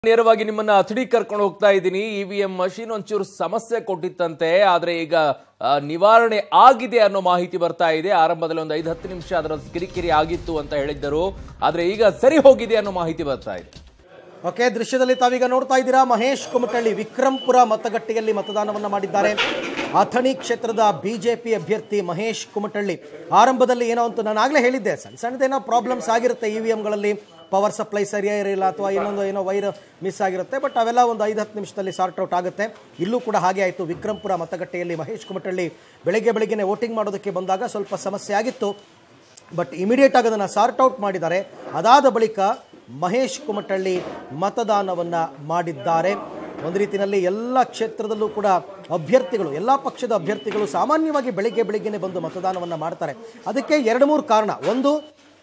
ನೇರವಾಗಿ ನಿಮ್ಮನ್ನ ಅತಡಿ ಕರ್ಕೊಂಡು ಹೋಗ್ತಾ ಇದ್ದೀನಿ ಇವಿಎಂ ಮಷಿನ್ ಒಂಚೂರು ಸಮಸ್ಯೆ ಕೊಟ್ಟಿತ್ತಂತೆ ಆದ್ರೆ ಈಗ ಆ, ನಿವಾರಣೆ ಆಗಿದೆ ಅನ್ನೋ ಮಾಹಿತಿ ಬರ್ತಾ ಇದೆ ಆರಂಭದಲ್ಲಿ ಒಂದು ಐದು ಹತ್ತು ನಿಮಿಷ ಅದರ ಕಿರಿಕಿರಿ ಆಗಿತ್ತು ಅಂತ ಹೇಳಿದ್ದರು ಆದ್ರೆ ಈಗ ಸರಿ ಹೋಗಿದೆ ಅನ್ನೋ ಮಾಹಿತಿ ಬರ್ತಾ ಇದೆ ಓಕೆ ದೃಶ್ಯದಲ್ಲಿ ತಾವೀಗ ನೋಡ್ತಾ ಇದ್ದೀರಾ ಮಹೇಶ್ ಕುಮಟಳ್ಳಿ ವಿಕ್ರಂಪುರ ಮತಗಟ್ಟೆಯಲ್ಲಿ ಮತದಾನವನ್ನ ಮಾಡಿದ್ದಾರೆ ಅಥಣಿ ಕ್ಷೇತ್ರದ ಬಿಜೆಪಿ ಅಭ್ಯರ್ಥಿ ಮಹೇಶ್ ಕುಮಟಳ್ಳಿ ಆರಂಭದಲ್ಲಿ ಏನೋ ಅಂತ ನಾನು ಆಗಲೇ ಹೇಳಿದ್ದೆ ಸಣ್ಣ ಸಣ್ಣದೇನೋ ಪ್ರಾಬ್ಲಮ್ಸ್ ಆಗಿರುತ್ತೆ ಇ ವಿ ಎಮ್ಗಳಲ್ಲಿ ಪವರ್ ಸಪ್ಲೈ ಸರಿಯಾಗಿ ಇರಲಿಲ್ಲ ಅಥವಾ ಇನ್ನೊಂದು ಏನೋ ವೈರ್ ಮಿಸ್ ಆಗಿರುತ್ತೆ ಬಟ್ ಅವೆಲ್ಲ ಒಂದು ಐದು ಹತ್ತು ನಿಮಿಷದಲ್ಲಿ ಸಾರ್ಟ್ ಔಟ್ ಆಗುತ್ತೆ ಇಲ್ಲೂ ಕೂಡ ಹಾಗೆ ಆಯಿತು ವಿಕ್ರಂಪುರ ಮತಗಟ್ಟೆಯಲ್ಲಿ ಮಹೇಶ್ ಕುಮಟಳ್ಳಿ ಬೆಳಗ್ಗೆ ಬೆಳಗ್ಗೆನೆ ವೋಟಿಂಗ್ ಮಾಡೋದಕ್ಕೆ ಬಂದಾಗ ಸ್ವಲ್ಪ ಸಮಸ್ಯೆ ಆಗಿತ್ತು ಬಟ್ ಇಮಿಡಿಯೇಟ್ ಆಗಿ ಅದನ್ನು ಸಾರ್ಟ್ ಔಟ್ ಮಾಡಿದ್ದಾರೆ ಅದಾದ ಬಳಿಕ ಮಹೇಶ್ ಕುಮಟಳ್ಳಿ ಮತದಾನವನ್ನ ಮಾಡಿದ್ದಾರೆ ಒಂದು ರೀತಿಯಲ್ಲಿ ಎಲ್ಲ ಕ್ಷೇತ್ರದಲ್ಲೂ ಕೂಡ ಅಭ್ಯರ್ಥಿಗಳು ಎಲ್ಲ ಪಕ್ಷದ ಅಭ್ಯರ್ಥಿಗಳು ಸಾಮಾನ್ಯವಾಗಿ ಬೆಳಿಗ್ಗೆ ಬೆಳಿಗ್ಗೆನೆ ಬಂದು ಮತದಾನವನ್ನ ಮಾಡ್ತಾರೆ ಅದಕ್ಕೆ ಎರಡು ಮೂರು ಕಾರಣ ಒಂದು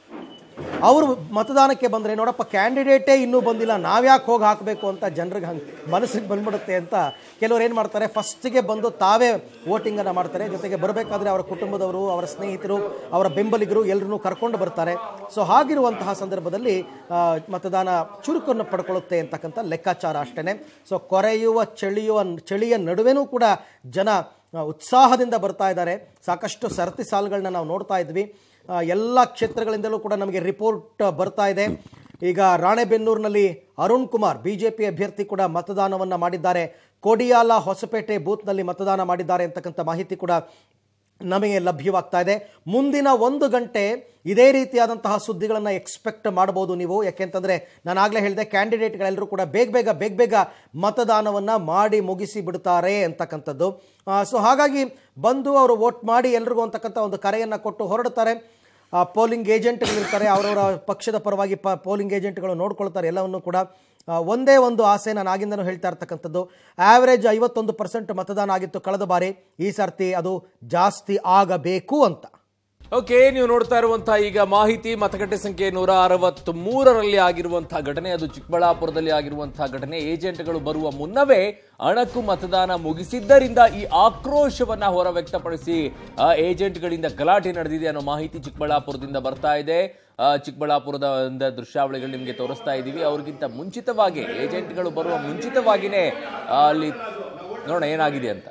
ಅವರು ಮತದಾನಕ್ಕೆ ಬಂದರೆ ನೋಡಪ್ಪ ಕ್ಯಾಂಡಿಡೇಟೇ ಇನ್ನೂ ಬಂದಿಲ್ಲ ನಾವ್ಯಾಕೆ ಹೋಗಿ ಹಾಕಬೇಕು ಅಂತ ಜನರಿಗೆ ಹಂಗೆ ಮನಸ್ಸಿಗೆ ಬಂದ್ಬಿಡುತ್ತೆ ಅಂತ ಕೆಲವರು ಏನು ಮಾಡ್ತಾರೆ ಫಸ್ಟಿಗೆ ಬಂದು ತಾವೇ ವೋಟಿಂಗನ್ನು ಮಾಡ್ತಾರೆ ಜೊತೆಗೆ ಬರಬೇಕಾದ್ರೆ ಅವರ ಕುಟುಂಬದವರು ಅವರ ಸ್ನೇಹಿತರು ಅವರ ಬೆಂಬಲಿಗರು ಎಲ್ಲರನ್ನೂ ಕರ್ಕೊಂಡು ಬರ್ತಾರೆ ಸೊ ಹಾಗಿರುವಂತಹ ಸಂದರ್ಭದಲ್ಲಿ ಆ, ಮತದಾನ ಚುರುಕನ್ನು ಪಡ್ಕೊಳ್ಳುತ್ತೆ ಅಂತಕ್ಕಂಥ ಲೆಕ್ಕಾಚಾರ ಅಷ್ಟೇ ಸೊ ಕೊರೆಯುವ ಚಳಿಯುವ ಚಳಿಯ ನಡುವೆನೂ ಕೂಡ ಜನ ಆ, ಉತ್ಸಾಹದಿಂದ ಬರ್ತಾ ಇದ್ದಾರೆ ಸಾಕಷ್ಟು ಸರತಿ ಸಾಲುಗಳನ್ನ ನಾವು ನೋಡ್ತಾ ಇದ್ವಿ ಆ, ಎಲ್ಲ ಕ್ಷೇತ್ರಗಳಿಂದಲೂ ಕೂಡ ನಮಗೆ ರಿಪೋರ್ಟ್ ಬರ್ತಾ ಇದೆ ಈಗ ರಾಣೆಬೆನ್ನೂರಿನಲ್ಲಿ ಅರುಣ್ ಕುಮಾರ್ ಬಿಜೆಪಿ ಅಭ್ಯರ್ಥಿ ಕೂಡ ಮತದಾನವನ್ನ ಮಾಡಿದ್ದಾರೆ ಕೋಡಿಯಾಲ ಹೊಸಪೇಟೆ ಬೂತ್ನಲ್ಲಿ ಮತದಾನ ಮಾಡಿದ್ದಾರೆ ಅಂತಕ್ಕಂಥ ಮಾಹಿತಿ ಕೂಡ ನಮಗೆ ಲಭ್ಯವಾಗ್ತಾ ಇದೆ ಮುಂದಿನ ಒಂದು ಗಂಟೆ ಇದೇ ರೀತಿಯಾದಂತಹ ಸುದ್ದಿಗಳನ್ನು ಎಕ್ಸ್ಪೆಕ್ಟ್ ಮಾಡ್ಬೋದು ನೀವು ಯಾಕೆಂತಂದರೆ ನಾನು ಆಗಲೇ ಹೇಳಿದೆ ಕ್ಯಾಂಡಿಡೇಟ್ಗಳೆಲ್ಲರೂ ಕೂಡ ಬೇಗ ಬೇಗ ಬೇಗ ಬೇಗ ಮತದಾನವನ್ನು ಮಾಡಿ ಮುಗಿಸಿ ಬಿಡ್ತಾರೆ ಅಂತಕ್ಕಂಥದ್ದು ಸೊ ಹಾಗಾಗಿ ಬಂದು ಅವರು ವೋಟ್ ಮಾಡಿ ಎಲ್ರಿಗೂ ಅಂತಕ್ಕಂಥ ಒಂದು ಕರೆಯನ್ನು ಕೊಟ್ಟು ಹೊರಡ್ತಾರೆ ಪೋಲಿಂಗ್ ಏಜೆಂಟ್ಗಳಿರ್ತಾರೆ ಅವರವರ ಪಕ್ಷದ ಪರವಾಗಿ ಪ ಪೋಲಿಂಗ್ ಏಜೆಂಟ್ಗಳು ನೋಡ್ಕೊಳ್ತಾರೆ ಎಲ್ಲವನ್ನು ಕೂಡ ಆ, ಒಂದೇ ಒಂದು ಆಸೆ ನಾನು ಆಗಿಂದನೂ ಹೇಳ್ತಾ ಇರ್ತಕ್ಕಂಥದ್ದು ಆವ್ರೇಜ್ ಐವತ್ತೊಂದು ಪರ್ಸೆಂಟ್ ಮತದಾನ ಆಗಿತ್ತು ಕಳೆದ ಬಾರಿ ಈ ಸರ್ತಿ ಅದು ಜಾಸ್ತಿ ಆಗಬೇಕು ಅಂತ ಓಕೆ ನೀವು ನೋಡ್ತಾ ಇರುವಂತಹ ಈಗ ಮಾಹಿತಿ ಮತಗಟ್ಟೆ ಸಂಖ್ಯೆ ನೂರ ಅರವತ್ತ್ ಮೂರರಲ್ಲಿ ಆಗಿರುವಂತಹ ಘಟನೆ ಅದು ಚಿಕ್ಕಬಳ್ಳಾಪುರದಲ್ಲಿ ಆಗಿರುವಂತಹ ಘಟನೆ ಏಜೆಂಟ್ಗಳು ಬರುವ ಮುನ್ನವೇ ಅಣಕು ಮತದಾನ ಮುಗಿಸಿದ್ದರಿಂದ ಈ ಆಕ್ರೋಶವನ್ನ ಹೊರ ವ್ಯಕ್ತಪಡಿಸಿ ಆ, ಏಜೆಂಟ್ಗಳಿಂದ ಗಲಾಟೆ ನಡೆದಿದೆ ಅನ್ನೋ ಮಾಹಿತಿ ಚಿಕ್ಕಬಳ್ಳಾಪುರದಿಂದ ಬರ್ತಾ ಇದೆ ಆ, ಚಿಕ್ಕಬಳ್ಳಾಪುರದ ಒಂದು ದೃಶ್ಯಾವಳಿಗಳು ನಿಮಗೆ ತೋರಿಸ್ತಾ ಇದ್ದೀವಿ ಅವ್ರಿಗಿಂತ ಮುಂಚಿತವಾಗಿ ಏಜೆಂಟ್ಗಳು ಬರುವ ಮುಂಚಿತವಾಗಿನೇ ಆ, ಅಲ್ಲಿ ನೋಡೋಣ ಏನಾಗಿದೆ ಅಂತ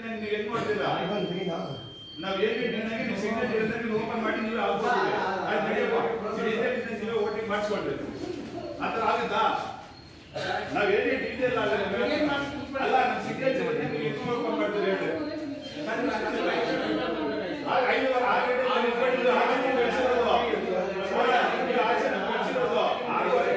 ನಾವು ಏಜೆಂಟ್ ಇದ್ದಂಗೆ ನೀವು ಸಿಗ್ನೇಚರ್ ಇದ್ದಂಗೆ ನೀವು ಓಪನ್ ಮಾಡಿ ನೀವೇ ಹಾಕ್ಬೋದು ಆಯ್ತು ನಡೆಯಪ್ಪ ನೀವು ಏಜೆಂಟ್ ಇದ್ದಂಗೆ ನೀವೇ ವೋಟಿಂಗ್ ಮಾಡಿಸ್ಕೊಳ್ಬೇಕು ಆ ಥರ ಆಗುತ್ತಾ ನಾವು ಏಜೆಂಟ್ ಇದ್ದೆಲ್ಲ ಅಲ್ಲ ನಮ್ಮ ಸಿಗ್ನೇಚರ್ ಇದ್ದಂಗೆ ನೀವು ಎಷ್ಟು ಓಪನ್ ಮಾಡ್ತೀರಿ ಹೇಳಿ ಆಗ ಐದುವರೆ ಆರು ಗಂಟೆ ನಾನು ಇಟ್ಕೊಂಡಿದ್ದು ಆರು ಗಂಟೆ ಬೆಳೆಸಿರೋದು ನೀವು ಆಚೆ ಬೆಳೆಸಿರೋದು ಆರೂವರೆ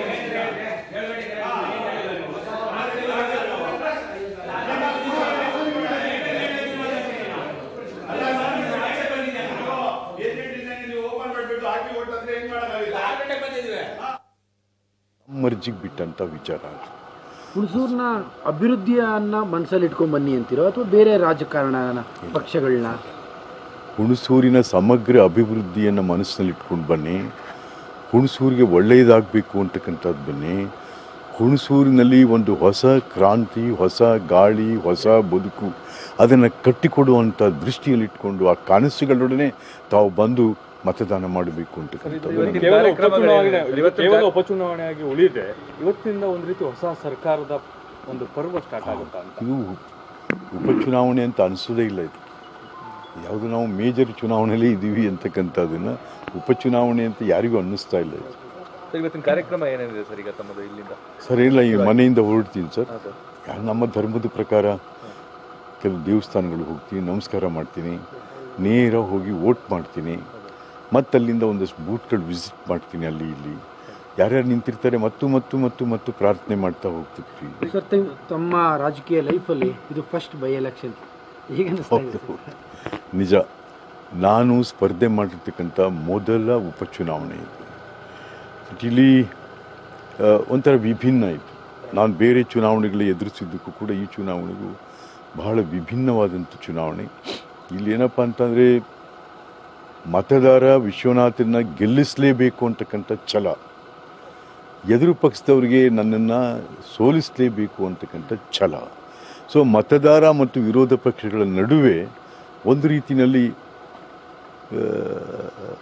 ಏಜೆಂಟ್ ಇದ್ದಂಗೆ ನೀವು ಓಪನ್ ಮಾಡಿಬಿಟ್ಟು ಹಾಕಿ ಓಟ್ ಅಂದ್ರೆ ಹೆಂಗ್ ಮಾಡೋಕ್ಕಾಗುತ್ತೆ ಮರ್ಜಿಗೆ ಬಿಟ್ಟಂಥ ವಿಚಾರ ಅದು ಹುಣಸೂರಿನ ಅಭಿವೃದ್ಧಿಯನ್ನ ಮನಸ್ಸಲ್ಲಿ ಇಟ್ಕೊಂಡ್ ಬನ್ನಿ ಅಂತೀರೋ ಅಥವಾ ಬೇರೆ ರಾಜಕಾರಣನ ಪಕ್ಷಗಳನ್ನ ಹುಣಸೂರಿನ ಸಮಗ್ರ ಅಭಿವೃದ್ಧಿಯನ್ನು ಮನಸ್ಸಿನಲ್ಲಿ ಇಟ್ಕೊಂಡು ಬನ್ನಿ ಹುಣಸೂರಿಗೆ ಒಳ್ಳೆಯದಾಗಬೇಕು ಅಂತಕ್ಕಂಥದ್ದು ಬನ್ನಿ ಹುಣಸೂರಿನಲ್ಲಿ ಒಂದು ಹೊಸ ಕ್ರಾಂತಿ ಹೊಸ ಗಾಳಿ ಹೊಸ ಬದುಕು ಅದನ್ನು ಕಟ್ಟಿಕೊಡುವಂಥ ದೃಷ್ಟಿಯಲ್ಲಿ ಇಟ್ಕೊಂಡು ಆ ಕನಸುಗಳೊಡನೆ ತಾವು ಬಂದು ಮತದಾನ ಮಾಡಬೇಕು ಅಂತಕ್ಕಂಥದ್ದು ನನ್ನ ಕೇವಲ ಉಪಚುನಾವಣೆ ಕೇವಲ ಉಪಚುನಾವಣೆಯಾಗಿ ಉಳಿದೆ ಇವತ್ತಿನಿಂದ ಒಂದು ರೀತಿ ಹೊಸ ಸರ್ಕಾರದ ಒಂದು ಪರ್ವ ಸ್ಟಾರ್ಟ್ ಆಗುತ್ತಾ ಅಂತ ಇದು ಉಪಚುನಾವಣೆ ಅಂತ ಅನಿಸೋದೇ ಇಲ್ಲ ಇದು ಯಾವುದು ನಾವು ಮೇಜರ್ ಚುನಾವಣೆಯಲ್ಲಿ ಇದ್ದೀವಿ ಅಂತಕ್ಕಂಥದ್ದನ್ನು ಉಪಚುನಾವಣೆ ಅಂತ ಯಾರಿಗೂ ಅನ್ನಿಸ್ತಾ ಇಲ್ಲ ಇದು ಸರ್ ಇವತ್ತಿನ ಕಾರ್ಯಕ್ರಮ ಏನೇನಿದೆ ಸರ್ ಈಗ ತಮ್ಮದು ಇಲ್ಲಿಂದ ಸರ್ ಇಲ್ಲ ಈ ಮನೆಯಿಂದ ಹೊರಡ್ತೀನಿ ಸರ್ ಯಾ- ನಮ್ಮ ಧರ್ಮದ ಪ್ರಕಾರ ಕೆಲವು ದೇವಸ್ಥಾನಗಳು ಹೋಗ್ತೀನಿ ನಮಸ್ಕಾರ ಮಾಡ್ತೀನಿ ನೇರ ಹೋಗಿ ವೋಟ್ ಮಾಡ್ತೀನಿ ಮತ್ತು ಅಲ್ಲಿಂದ ಒಂದಷ್ಟು ಬೂತ್ಗಳು ವಿಸಿಟ್ ಮಾಡ್ತೀನಿ ಅಲ್ಲಿ ಇಲ್ಲಿ ಯಾರ್ಯಾರು ನಿಂತಿರ್ತಾರೆ ಮತ್ತು ಮತ್ತು ಮತ್ತು ಮತ್ತು ಪ್ರಾರ್ಥನೆ ಮಾಡ್ತಾ ಹೋಗ್ತಿರ್ತೀವಿ ಸರ್ ತ- ತಮ್ಮ ರಾಜಕೀಯ ಲೈಫಲ್ಲಿ ಇದು ಫಸ್ಟ್ ಬೈ ಎಲೆಕ್ಷನ್ ಈಗ ಅನಿಸ್ತಾ ಇದೆ ಸರ್. ನಿಜ ನಾನು ಸ್ಪರ್ಧೆ ಮಾಡಿರ್ತಕ್ಕಂಥ ಮೊದಲ ಉಪಚುನಾವಣೆ ಇದು ಬಟ್ ಇಲ್ಲಿ ಆ, ಒಂಥರ ವಿಭಿನ್ನ ಇತ್ತು ನಾನು ಬೇರೆ ಚುನಾವಣೆಗಳು ಎದುರಿಸಿದ್ದಕ್ಕೂ ಕೂಡ ಈ ಚುನಾವಣೆಗೂ ಬಹಳ ವಿಭಿನ್ನವಾದಂಥ ಚುನಾವಣೆ ಇಲ್ಲಿ ಏನಪ್ಪ ಅಂತಂದರೆ ಮತದಾರ ವಿಶ್ವನಾಥನ ಗೆಲ್ಲಿಸಲೇಬೇಕು ಅಂತಕ್ಕಂಥ ಛಲ ಎದುರು ಪಕ್ಷದವರಿಗೆ ನನ್ನನ್ನು ಸೋಲಿಸಲೇಬೇಕು ಅಂತಕ್ಕಂಥ ಛಲ ಸೊ ಮತದಾರ ಮತ್ತು ವಿರೋಧ ಪಕ್ಷಗಳ ನಡುವೆ ಒಂದು ರೀತಿಯಲ್ಲಿ ಆ,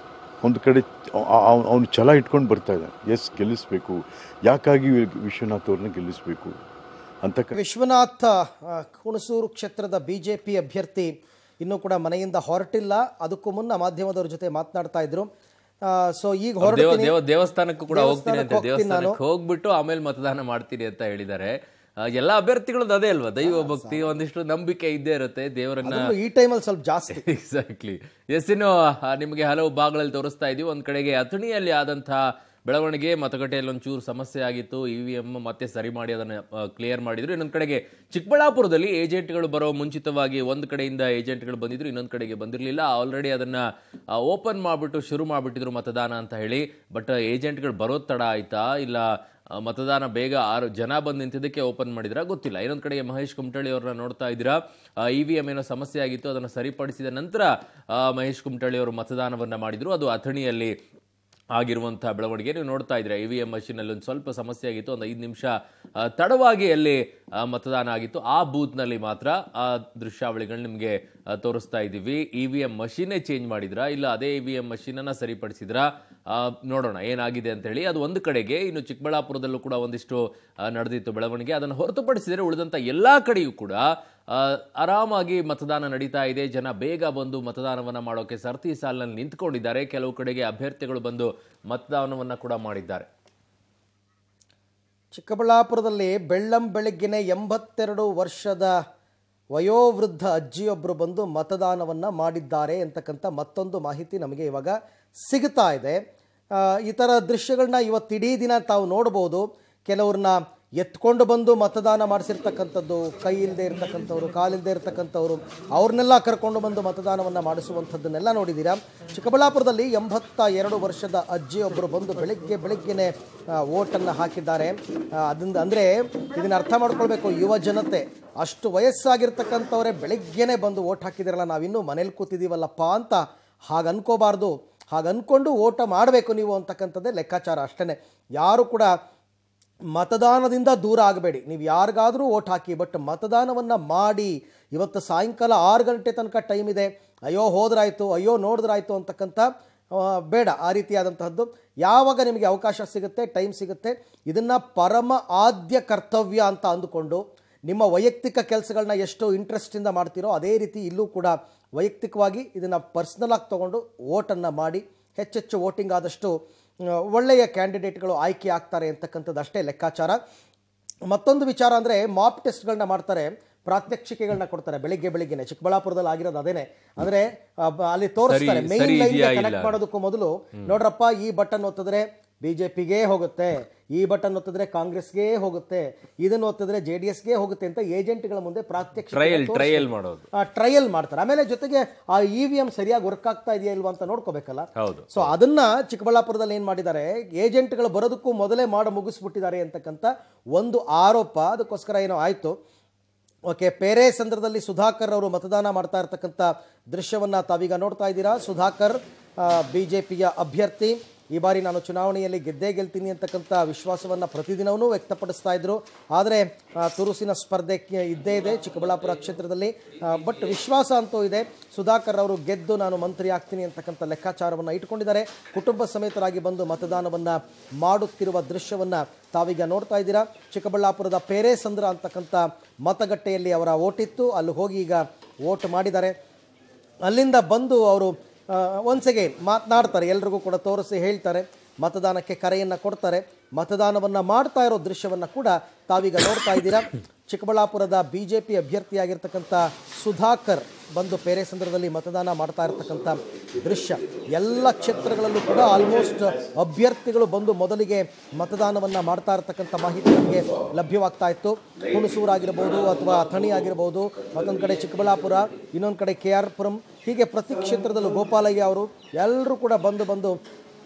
ಒಂದು ಕಡೆ ಅವನು ಛಲ ಇಟ್ಕೊಂಡು ಬರ್ತಾ ಇದ್ದಾನೆ ಎಸ್ ಗೆಲ್ಲಿಸ್ಬೇಕು ಯಾಕಾಗಿ ವಿಶ್ವನಾಥ್ ಅವ್ರನ್ನ ಗೆಲ್ಲಿಸ್ಬೇಕು ಅಂತ ವಿಶ್ವನಾಥ್ ಆ, ಹುಣಸೂರು ಕ್ಷೇತ್ರದ ಬಿ ಜೆ ಪಿ ಅಭ್ಯರ್ಥಿ ಇನ್ನೂ ಕೂಡ ಮನೆಯಿಂದ ಹೊರಟಿಲ್ಲ ಅದಕ್ಕೂ ಮುನ್ನ ಮಾಧ್ಯಮದವ್ರ ಜೊತೆ ಮಾತನಾಡ್ತಾ ಇದ್ರು ಸೊ ಈಗ ದೇವ ಹೊರಡ್ತೀನಿ ದೇವ ದೇವಸ್ಥಾನಕ್ಕೂ ಕೂಡ ಹೋಗ್ತೀನಿ ಅಂತ ದೇವಸ್ಥಾನಕ್ಕೆ ಹೋಗ್ತೀನಿ ನಾನು. ದೇವಸ್ಥಾನಕ್ಕೆ ಹೋಗ್ಬಿಟ್ಟು ಆಮೇಲೆ ಮತದಾನ ಮಾಡ್ತೀನಿ ಅಂತ ಹೇಳಿದ್ದಾರೆ ಆ, ಎಲ್ಲಾ ಅಭ್ಯರ್ಥಿಗಳದ್ದು ಅದೇ ಅಲ್ವಾ ದೈವ ಭಕ್ತಿ ಒಂದಿಷ್ಟು ನಂಬಿಕೆ ಇದ್ದೇ ಇರುತ್ತೆ ದೇವರನ್ನ ಅದರಲ್ಲೂ ಈ ಟೈಮಲ್ಲಿ ಸ್ವಲ್ಪ ಜಾಸ್ತಿ ಎಕ್ಸಾಕ್ಟ್ಲಿ ಎಸ್ ಇನ್ನು ಆ, ನಿಮಗೆ ಹಲವು ಭಾಗಗಳಲ್ಲಿ ತೋರಿಸ್ತಾ ಇದೀವಿ ಒಂದ್ ಕಡೆಗೆ ಅಥಣಿಯಲ್ಲಿ ಆದಂತಹ ಬೆಳವಣಿಗೆ ಮತಗಟ್ಟೆಯಲ್ಲಿ ಒಂಚೂರು ಸಮಸ್ಯೆ ಆಗಿತ್ತು ಇ ವಿ ಎಂ ಮತ್ತೆ ಸರಿ ಮಾಡಿ ಅದನ್ನ ಕ್ಲಿಯರ್ ಮಾಡಿದ್ರು ಇನ್ನೊಂದ್ ಕಡೆಗೆ ಚಿಕ್ಕಬಳ್ಳಾಪುರದಲ್ಲಿ ಏಜೆಂಟ್ಗಳು ಬರೋ ಮುಂಚಿತವಾಗಿ ಒಂದ್ ಕಡೆಯಿಂದ ಏಜೆಂಟ್ಗಳು ಬಂದಿದ್ರು ಇನ್ನೊಂದ್ ಕಡೆಗೆ ಬಂದಿರಲಿಲ್ಲ ಆಲ್ರೆಡಿ ಅದನ್ನ ಓಪನ್ ಮಾಡ್ಬಿಟ್ಟು ಶುರು ಮಾಡ್ಬಿಟ್ಟಿದ್ರು ಮತದಾನ ಅಂತ ಹೇಳಿ ಬಟ್ ಏಜೆಂಟ್ಗಳು ಬರೋದ್ ತಡ ಆಯ್ತಾ ಇಲ್ಲ ಆ, ಮತದಾನ ಬೇಗ ಆರು ಜನ ಬಂದು ನಿಂತಿದ್ದಕ್ಕೆ ಓಪನ್ ಮಾಡಿದ್ರ ಗೊತ್ತಿಲ್ಲ ಇನ್ನೊಂದ್ ಕಡೆಗೆ ಮಹೇಶ್ ಕುಮಟಳ್ಳಿ ಅವ್ರನ್ನ ನೋಡ್ತಾ ಇದ್ದೀರಾ ಇ ವಿ ಎಂ ಏನೋ ಸಮಸ್ಯೆ ಆಗಿತ್ತು ಅದನ್ನು ಸರಿಪಡಿಸಿದ ನಂತರ ಆ, ಮಹೇಶ್ ಕುಮಟಳ್ಳಿ ಅವರು ಮತದಾನವನ್ನ ಮಾಡಿದ್ರು ಅದು ಅಥಣಿಯಲ್ಲಿ ಆಗಿರುವಂತಹ ಬೆಳವಣಿಗೆ ನೀವು ನೋಡ್ತಾ ಇದ್ರೆ ಇ ವಿ ಎಂ ಮಷೀನ್ ಅಲ್ಲಿ ಒಂದು ಸ್ವಲ್ಪ ಸಮಸ್ಯೆ ಆಗಿತ್ತು ಒಂದು ಐದು ನಿಮಿಷ ಆ, ತಡವಾಗಿ ಅಲ್ಲಿ ಆ, ಮತದಾನ ಆಗಿತ್ತು ಆ ಬೂತ್ ನಲ್ಲಿ ಮಾತ್ರ ಆ ದೃಶ್ಯಾವಳಿಗಳು ನಿಮಗೆ ತೋರಿಸ್ತಾ ಇದ್ದೀವಿ ಇ ವಿ ಎಂ ಮಷೀನೇ ಚೇಂಜ್ ಮಾಡಿದ್ರಾ ಇಲ್ಲ ಅದೇ ಇ ವಿ ಎಂ ಮಷೀನ್ ಅನ್ನ ಸರಿಪಡಿಸಿದ್ರಾ ಆ, ನೋಡೋಣ ಏನಾಗಿದೆ ಅಂತ ಹೇಳಿ ಅದು ಒಂದು ಕಡೆಗೆ ಇನ್ನು ಚಿಕ್ಕಬಳ್ಳಾಪುರದಲ್ಲೂ ಕೂಡ ಒಂದಿಷ್ಟು ಆ, ನಡೆದಿತ್ತು ಬೆಳವಣಿಗೆ ಅದನ್ನು ಹೊರತುಪಡಿಸಿದರೆ ಉಳಿದಂತ ಎಲ್ಲಾ ಕಡೆಯೂ ಕೂಡ ಆ, ಆರಾಮಾಗಿ ಮತದಾನ ನಡೀತಾ ಇದೆ ಜನ ಬೇಗ ಬಂದು ಮತದಾನವನ್ನ ಮಾಡೋಕೆ ಸರ್ತಿ ಸಾಲಿನಲ್ಲಿ ನಿಂತ್ಕೊಂಡಿದ್ದಾರೆ ಕೆಲವು ಕಡೆಗೆ ಅಭ್ಯರ್ಥಿಗಳು ಬಂದು ಮತದಾನವನ್ನ ಕೂಡ ಮಾಡಿದ್ದಾರೆ ಚಿಕ್ಕಬಳ್ಳಾಪುರದಲ್ಲಿ ಬೆಳ್ಳಂ ಬೆಳಗ್ಗೆನೆ ಎಂಬತ್ತೆರಡು ವರ್ಷದ ವಯೋವೃದ್ಧ ಅಜ್ಜಿಯೊಬ್ಬರು ಬಂದು ಮತದಾನವನ್ನು ಮಾಡಿದ್ದಾರೆ ಅಂತಕ್ಕಂಥ ಮತ್ತೊಂದು ಮಾಹಿತಿ ನಮಗೆ ಇವಾಗ ಸಿಗ್ತಾ ಇದೆ ಆ, ಈ ಥರ ದೃಶ್ಯಗಳನ್ನ ಇವತ್ತಿಡೀ ದಿನ ತಾವು ನೋಡ್ಬೋದು ಕೆಲವ್ರನ್ನ ಎತ್ಕೊಂಡು ಬಂದು ಮತದಾನ ಮಾಡಿಸಿರ್ತಕ್ಕಂಥದ್ದು ಕೈ ಇಲ್ಲದೆ ಇರ್ತಕ್ಕಂಥವ್ರು ಕಾಲಿಲ್ಲದೆ ಇರ್ತಕ್ಕಂಥವ್ರು ಅವ್ರನ್ನೆಲ್ಲ ಕರ್ಕೊಂಡು ಬಂದು ಮತದಾನವನ್ನು ಮಾಡಿಸುವಂಥದ್ದನ್ನೆಲ್ಲ ನೋಡಿದ್ದೀರಾ ಚಿಕ್ಕಬಳ್ಳಾಪುರದಲ್ಲಿ ಎಂಬತ್ತ ಎರಡು ವರ್ಷದ ಅಜ್ಜಿಯೊಬ್ಬರು ಬಂದು ಬೆಳಿಗ್ಗೆ ಬೆಳಿಗ್ಗೆನೆ ಓಟನ್ನು ಹಾಕಿದ್ದಾರೆ ಆ, ಅದರಿಂದ ಅಂದರೆ ಇದನ್ನ ಅರ್ಥ ಮಾಡ್ಕೊಳ್ಬೇಕು ಯುವ ಜನತೆ ಅಷ್ಟು ವಯಸ್ಸಾಗಿರ್ತಕ್ಕಂಥವರೇ ಬೆಳಿಗ್ಗೆನೆ ಬಂದು ಓಟ್ ಹಾಕಿದಿರಲ್ಲ ನಾವಿನ್ನೂ ಮನೇಲಿ ಕೂತಿದ್ದೀವಲ್ಲಪ್ಪ ಅಂತ ಹಾಗೆ ಅನ್ಕೋಬಾರ್ದು ಹಾಗೆ ಅಂದ್ಕೊಂಡು ಓಟ ಮಾಡಬೇಕು ನೀವು ಅಂತಕ್ಕಂಥದ್ದೇ ಲೆಕ್ಕಾಚಾರ ಅಷ್ಟೇ ಯಾರು ಕೂಡ ಮತದಾನದಿಂದ ದೂರ ಆಗಬೇಡಿ ನೀವು ಯಾರಿಗಾದರೂ ಓಟ್ ಹಾಕಿ ಬಟ್ ಮತದಾನವನ್ನು ಮಾಡಿ ಇವತ್ತು ಸಾಯಂಕಾಲ ಆರು ಗಂಟೆ ತನಕ ಟೈಮ್ ಇದೆ ಅಯ್ಯೋ ಹೋದ್ರಾಯ್ತು ಅಯ್ಯೋ ನೋಡಿದ್ರಾಯ್ತು ಅಂತಕ್ಕಂಥ ಆ, ಬೇಡ ಆ ರೀತಿಯಾದಂತಹದ್ದು ಯಾವಾಗ ನಿಮಗೆ ಅವಕಾಶ ಸಿಗುತ್ತೆ ಟೈಮ್ ಸಿಗುತ್ತೆ ಇದನ್ನು ಪರಮ ಆದ್ಯ ಕರ್ತವ್ಯ ಅಂತ ಅಂದುಕೊಂಡು ನಿಮ್ಮ ವೈಯಕ್ತಿಕ ಕೆಲಸಗಳನ್ನ ಎಷ್ಟು ಇಂಟ್ರೆಸ್ಟಿಂದ ಮಾಡ್ತೀರೋ ಅದೇ ರೀತಿ ಇಲ್ಲೂ ಕೂಡ ವೈಯಕ್ತಿಕವಾಗಿ ಇದನ್ನು ಪರ್ಸ್ನಲ್ ಆಗಿ ತೊಗೊಂಡು ಓಟನ್ನು ಮಾಡಿ ಹೆಚ್ಚೆಚ್ಚು ವೋಟಿಂಗ್ ಆದಷ್ಟು ಆ, ಒಳ್ಳೆಯ ಕ್ಯಾಂಡಿಡೇಟ್ಗಳು ಆಯ್ಕೆ ಆಗ್ತಾರೆ ಅಂತಕ್ಕಂಥದ್ದು ಅಷ್ಟೇ ಲೆಕ್ಕಾಚಾರ ಮತ್ತೊಂದು ವಿಚಾರ ಅಂದರೆ ಮಾಪ್ ಟೆಸ್ಟ್ಗಳನ್ನ ಮಾಡ್ತಾರೆ ಪ್ರಾತ್ಯಕ್ಷಿಕೆಗಳನ್ನ ಕೊಡ್ತಾರೆ ಬೆಳಿಗ್ಗೆ ಬೆಳಿಗ್ಗೆನೆ ಚಿಕ್ಕಬಳ್ಳಾಪುರದಲ್ಲಿ ಆಗಿರೋದು ಅದೇನೆ ಅಂದ್ರೆ ಆ, ಬ- ಅಲ್ಲಿ ತೋರಿಸ್ತಾರೆ ಸರಿ- ಮೈನ್ ಸರಿ ಲೈನ್ ಇದೆಯಾ ಇಲ್ಲ? ಕನೆಕ್ಟ್ ಮಾಡೋದಕ್ಕೂ ಮೊದಲು ನೋಡ್ರಪ್ಪ ಈ ಬಟನ್ ಒತ್ತಿದ್ರೆ ಬಿಜೆಪಿಗೆ ಹೋಗುತ್ತೆ ಈ ಬಟನ್ ಒತ್ತಿದ್ರೆ ಕಾಂಗ್ರೆಸ್ಗೆ ಹೋಗುತ್ತೆ ಇದನ್ನು ಒತ್ತಿದ್ರೆ ಜೆ ಡಿ ಎಸ್ಗೆ ಹೋಗುತ್ತೆ ಅಂತ ಏಜೆಂಟ್ಗಳ ಮುಂದೆ ಪ್ರಾತ್ಯಕ್ಷಿಕೆ ಟ್ರಯಲ್ ತೋರಿಸ್ತಾರೆ. ಟ್ರಯಲ್ ಮಾಡೋದು ಆ ಟ್ರಯಲ್ ಮಾಡ್ತಾರೆ ಆಮೇಲೆ ಜೊತೆಗೆ ಆ ಇ ವಿ ಎಂ ಸರಿಯಾಗಿ ವರ್ಕ್ ಆಗ್ತಾ ಇದೆಯಾ ಇಲ್ವಾ ಅಂತ ನೋಡ್ಕೋಬೇಕಲ್ಲ ಹೌದು ಸೊ ಅದನ್ನ ಚಿಕ್ಕಬಳ್ಳಾಪುರದಲ್ಲಿ ಏನು ಮಾಡಿದ್ದಾರೆ ಏಜೆಂಟ್ಗಳು ಬರೋದಕ್ಕೂ ಮೊದಲೇ ಮಾಡಿ ಮುಗಿಸ್ಬಿಟ್ಟಿದ್ದಾರೆ ಅಂತಕ್ಕಂಥ ಒಂದು ಆರೋಪ ಅದಕ್ಕೋಸ್ಕರ ಏನೋ ಆಯಿತು ಓಕೆ ಪೇರೆ ಸಂದರ್ಭದಲ್ಲಿ ಸುಧಾಕರ್ ಅವರು ಮತದಾನ ಮಾಡ್ತಾ ಇರ್ತಕ್ಕಂಥ ದೃಶ್ಯವನ್ನ ತಾವೀಗ ನೋಡ್ತಾ ಇದ್ದೀರಾ ಸುಧಾಕರ್ ಬಿ ಜೆ ಪಿಯ ಅಭ್ಯರ್ಥಿ ಈ ಬಾರಿ ನಾನು ಚುನಾವಣೆಯಲ್ಲಿ ಗೆದ್ದೇ ಗೆಲ್ತೀನಿ ಅಂತಕ್ಕಂಥ ವಿಶ್ವಾಸವನ್ನು ಪ್ರತಿದಿನವೂ ವ್ಯಕ್ತಪಡಿಸ್ತಾ ಇದ್ರು ಆದರೆ ಆ, ತುರುಸಿನ ಸ್ಪರ್ಧೆ ಕೆ- ಇದ್ದೇ ಇದೆ ಚಿಕ್ಕಬಳ್ಳಾಪುರ ಕ್ಷೇತ್ರದಲ್ಲಿ ಬಟ್ ವಿಶ್ವಾಸ ಅಂತೂ ಇದೆ ಸುಧಾಕರ್ ಅವರು ಗೆದ್ದು ನಾನು ಮಂತ್ರಿ ಆಗ್ತೀನಿ ಅಂತಕ್ಕಂಥ ಲೆಕ್ಕಾಚಾರವನ್ನು ಇಟ್ಕೊಂಡಿದ್ದಾರೆ ಕುಟುಂಬ ಸಮೇತರಾಗಿ ಬಂದು ಮತದಾನವನ್ನು ಮಾಡುತ್ತಿರುವ ದೃಶ್ಯವನ್ನು ತಾವೀಗ ನೋಡ್ತಾ ಇದ್ದೀರಾ ಚಿಕ್ಕಬಳ್ಳಾಪುರದ ಪೇರೇಸಂದ್ರ ಅಂತಕ್ಕಂಥ ಮತಗಟ್ಟೆಯಲ್ಲಿ ಅವರ ಓಟಿತ್ತು ಅಲ್ಲಿ ಹೋಗಿ ಈಗ ಓಟ್ ಮಾಡಿದ್ದಾರೆ ಅಲ್ಲಿಂದ ಬಂದು ಅವರು ಒನ್ಸ್ ಅಗೇನ್ ಮಾತನಾಡ್ತಾರೆ ಎಲ್ರಿಗೂ ಕೂಡ ತೋರಿಸಿ ಹೇಳ್ತಾರೆ ಮತದಾನಕ್ಕೆ ಕರೆಯನ್ನು ಕೊಡ್ತಾರೆ ಮತದಾನವನ್ನು ಮಾಡ್ತಾ ಇರೋ ದೃಶ್ಯವನ್ನು ಕೂಡ ತಾವೀಗ ನೋಡ್ತಾ ಇದ್ದೀರಾ ಚಿಕ್ಕಬಳ್ಳಾಪುರದ ಬಿ ಜೆ ಪಿ ಅಭ್ಯರ್ಥಿಯಾಗಿರ್ತಕ್ಕಂಥ ಸುಧಾಕರ್ ಬಂದು ಪೇರೆ ಸಂದರ್ಭದಲ್ಲಿ ಮತದಾನ ಮಾಡ್ತಾ ಇರತಕ್ಕಂಥ ದೃಶ್ಯ ಎಲ್ಲ ಕ್ಷೇತ್ರಗಳಲ್ಲೂ ಕೂಡ ಆಲ್ಮೋಸ್ಟ್ ಅಭ್ಯರ್ಥಿಗಳು ಬಂದು ಮೊದಲಿಗೆ ಮತದಾನವನ್ನು ಮಾಡ್ತಾ ಇರತಕ್ಕಂಥ ಮಾಹಿತಿ ನಮಗೆ ಲಭ್ಯವಾಗ್ತಾ ಇತ್ತು ಹುಣಸೂರು ಆಗಿರ್ಬೋದು ಅಥವಾ ಅಥಣಿ ಆಗಿರ್ಬೋದು ಮತ್ತೊಂದು ಕಡೆ ಚಿಕ್ಕಬಳ್ಳಾಪುರ ಇನ್ನೊಂದು ಕಡೆ ಕೆ ಆರ್ ಪುರಂ ಹೀಗೆ ಪ್ರತಿ ಕ್ಷೇತ್ರದಲ್ಲೂ ಗೋಪಾಲಯ್ಯ ಅವರು ಎಲ್ಲರೂ ಕೂಡ ಬಂದು ಬಂದು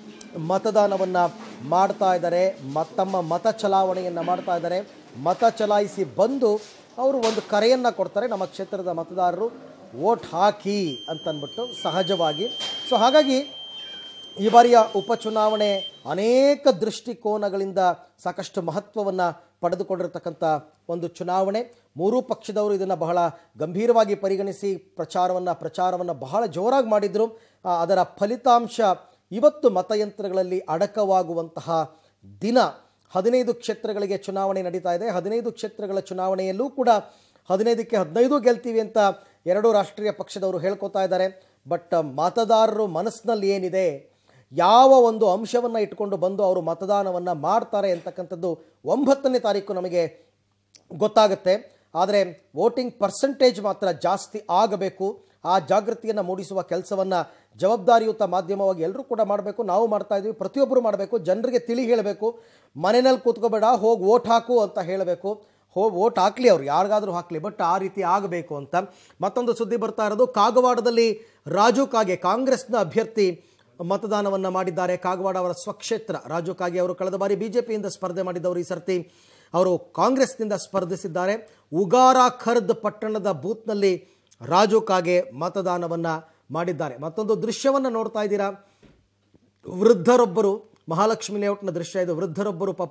ಮತದಾನವನ್ನು ಮಾಡ್ತಾ ಇದ್ದಾರೆ ಮ- ತಮ್ಮ ಮತ ಚಲಾವಣೆಯನ್ನು ಮಾಡ್ತಾ ಇದ್ದಾರೆ ಮತ ಚಲಾಯಿಸಿ ಬಂದು ಅವರು ಒಂದು ಕರೆಯನ್ನು ಕೊಡ್ತಾರೆ ನಮ್ಮ ಕ್ಷೇತ್ರದ ಮತದಾರರು ವೋಟ್ ಹಾಕಿ ಅಂತಂದ್ಬಿಟ್ಟು ಸಹಜವಾಗಿ ಸೊ ಹಾಗಾಗಿ ಈ ಬಾರಿಯ ಉಪಚುನಾವಣೆ ಅನೇಕ ದೃಷ್ಟಿಕೋನಗಳಿಂದ ಸಾಕಷ್ಟು ಮಹತ್ವವನ್ನು ಪಡೆದುಕೊಂಡಿರತಕ್ಕಂಥ ಒಂದು ಚುನಾವಣೆ ಮೂರೂ ಪಕ್ಷದವರು ಇದನ್ನು ಬಹಳ ಗಂಭೀರವಾಗಿ ಪರಿಗಣಿಸಿ ಪ್ರಚಾರವನ್ನು ಪ್ರಚಾರವನ್ನು ಬಹಳ ಜೋರಾಗಿ ಮಾಡಿದರು ಆ, ಅದರ ಫಲಿತಾಂಶ ಇವತ್ತು ಮತಯಂತ್ರಗಳಲ್ಲಿ ಅಡಕವಾಗುವಂತಹ ದಿನ ಹದಿನೈದು ಕ್ಷೇತ್ರಗಳಿಗೆ ಚುನಾವಣೆ ನಡೀತಾ ಇದೆ ಹದಿನೈದು ಕ್ಷೇತ್ರಗಳ ಚುನಾವಣೆಯಲ್ಲೂ ಕೂಡ ಹದಿನೈದಕ್ಕೆ ಹದಿನೈದು ಗೆಲ್ತೀವಿ ಅಂತ ಎರಡೂ ರಾಷ್ಟ್ರೀಯ ಪಕ್ಷದವರು ಹೇಳ್ಕೊತಾ ಇದ್ದಾರೆ ಬಟ್ ಮತದಾರರು ಮನಸ್ಸಿನಲ್ಲಿ ಏನಿದೆ ಯಾವ ಒಂದು ಅಂಶವನ್ನು ಇಟ್ಕೊಂಡು ಬಂದು ಅವರು ಮತದಾನವನ್ನು ಮಾಡ್ತಾರೆ ಅಂತಕ್ಕಂಥದ್ದು ಒಂಬತ್ತನೇ ತಾರೀಕು ನಮಗೆ ಗೊತ್ತಾಗುತ್ತೆ ಆದರೆ ವೋಟಿಂಗ್ ಪರ್ಸೆಂಟೇಜ್ ಮಾತ್ರ ಜಾಸ್ತಿ ಆಗಬೇಕು ಆ ಜಾಗೃತಿಯನ್ನು ಮೂಡಿಸುವ ಕೆಲಸವನ್ನು ಜವಾಬ್ದಾರಿಯುತ ಮಾಧ್ಯಮವಾಗಿ ಎಲ್ಲರೂ ಕೂಡ ಮಾಡಬೇಕು ನಾವು ಮಾಡ್ತಾ ಇದ್ವಿ ಪ್ರತಿಯೊಬ್ಬರು ಮಾಡಬೇಕು ಜನರಿಗೆ ತಿಳಿ ಹೇಳಬೇಕು ಮನೆಯಲ್ಲಿ ಕೂತ್ಕೋಬೇಡ ಹೋಗಿ ವೋಟ್ ಹಾಕು ಅಂತ ಹೇಳಬೇಕು ಹೋಗಿ ವೋಟ್ ಹಾಕಲಿ ಅವ್ರು ಯಾರಿಗಾದರೂ ಹಾಕಲಿ ಬಟ್ ಆ ರೀತಿ ಆಗಬೇಕು ಅಂತ ಮತ್ತೊಂದು ಸುದ್ದಿ ಬರ್ತಾ ಇರೋದು ಕಾಗವಾಡದಲ್ಲಿ ರಾಜು ಕಾಗೆ ಕಾಂಗ್ರೆಸ್ನ ಅಭ್ಯರ್ಥಿ ಮತದಾನವನ್ನು ಮಾಡಿದ್ದಾರೆ ಕಾಗವಾಡ ಅವರ ಸ್ವಕ್ಷೇತ್ರ ರಾಜು ಕಾಗೆ ಅವರು ಕಳೆದ ಬಾರಿ ಬಿಜೆಪಿಯಿಂದ ಸ್ಪರ್ಧೆ ಮಾಡಿದ್ದವರು ಈ ಸರ್ತಿ ಅವರು ಕಾಂಗ್ರೆಸ್ನಿಂದ ಸ್ಪರ್ಧಿಸಿದ್ದಾರೆ ಉಗಾರ ಖರ್ದ್ ಪಟ್ಟಣದ ಬೂತ್ನಲ್ಲಿ ರಾಜು ಕಾಗೆ ಮತದಾನವನ್ನು ಮಾಡಿದ್ದಾರೆ ಮತ್ತೊಂದು ದೃಶ್ಯವನ್ನು ನೋಡ್ತಾ ಇದ್ದೀರಾ ವೃದ್ಧರೊಬ್ಬರು ಮಹಾಲಕ್ಷ್ಮಿ ಲೇಔಟ್ನ ದೃಶ್ಯ ಇದು ವೃದ್ಧರೊಬ್ಬರು ಪಾಪ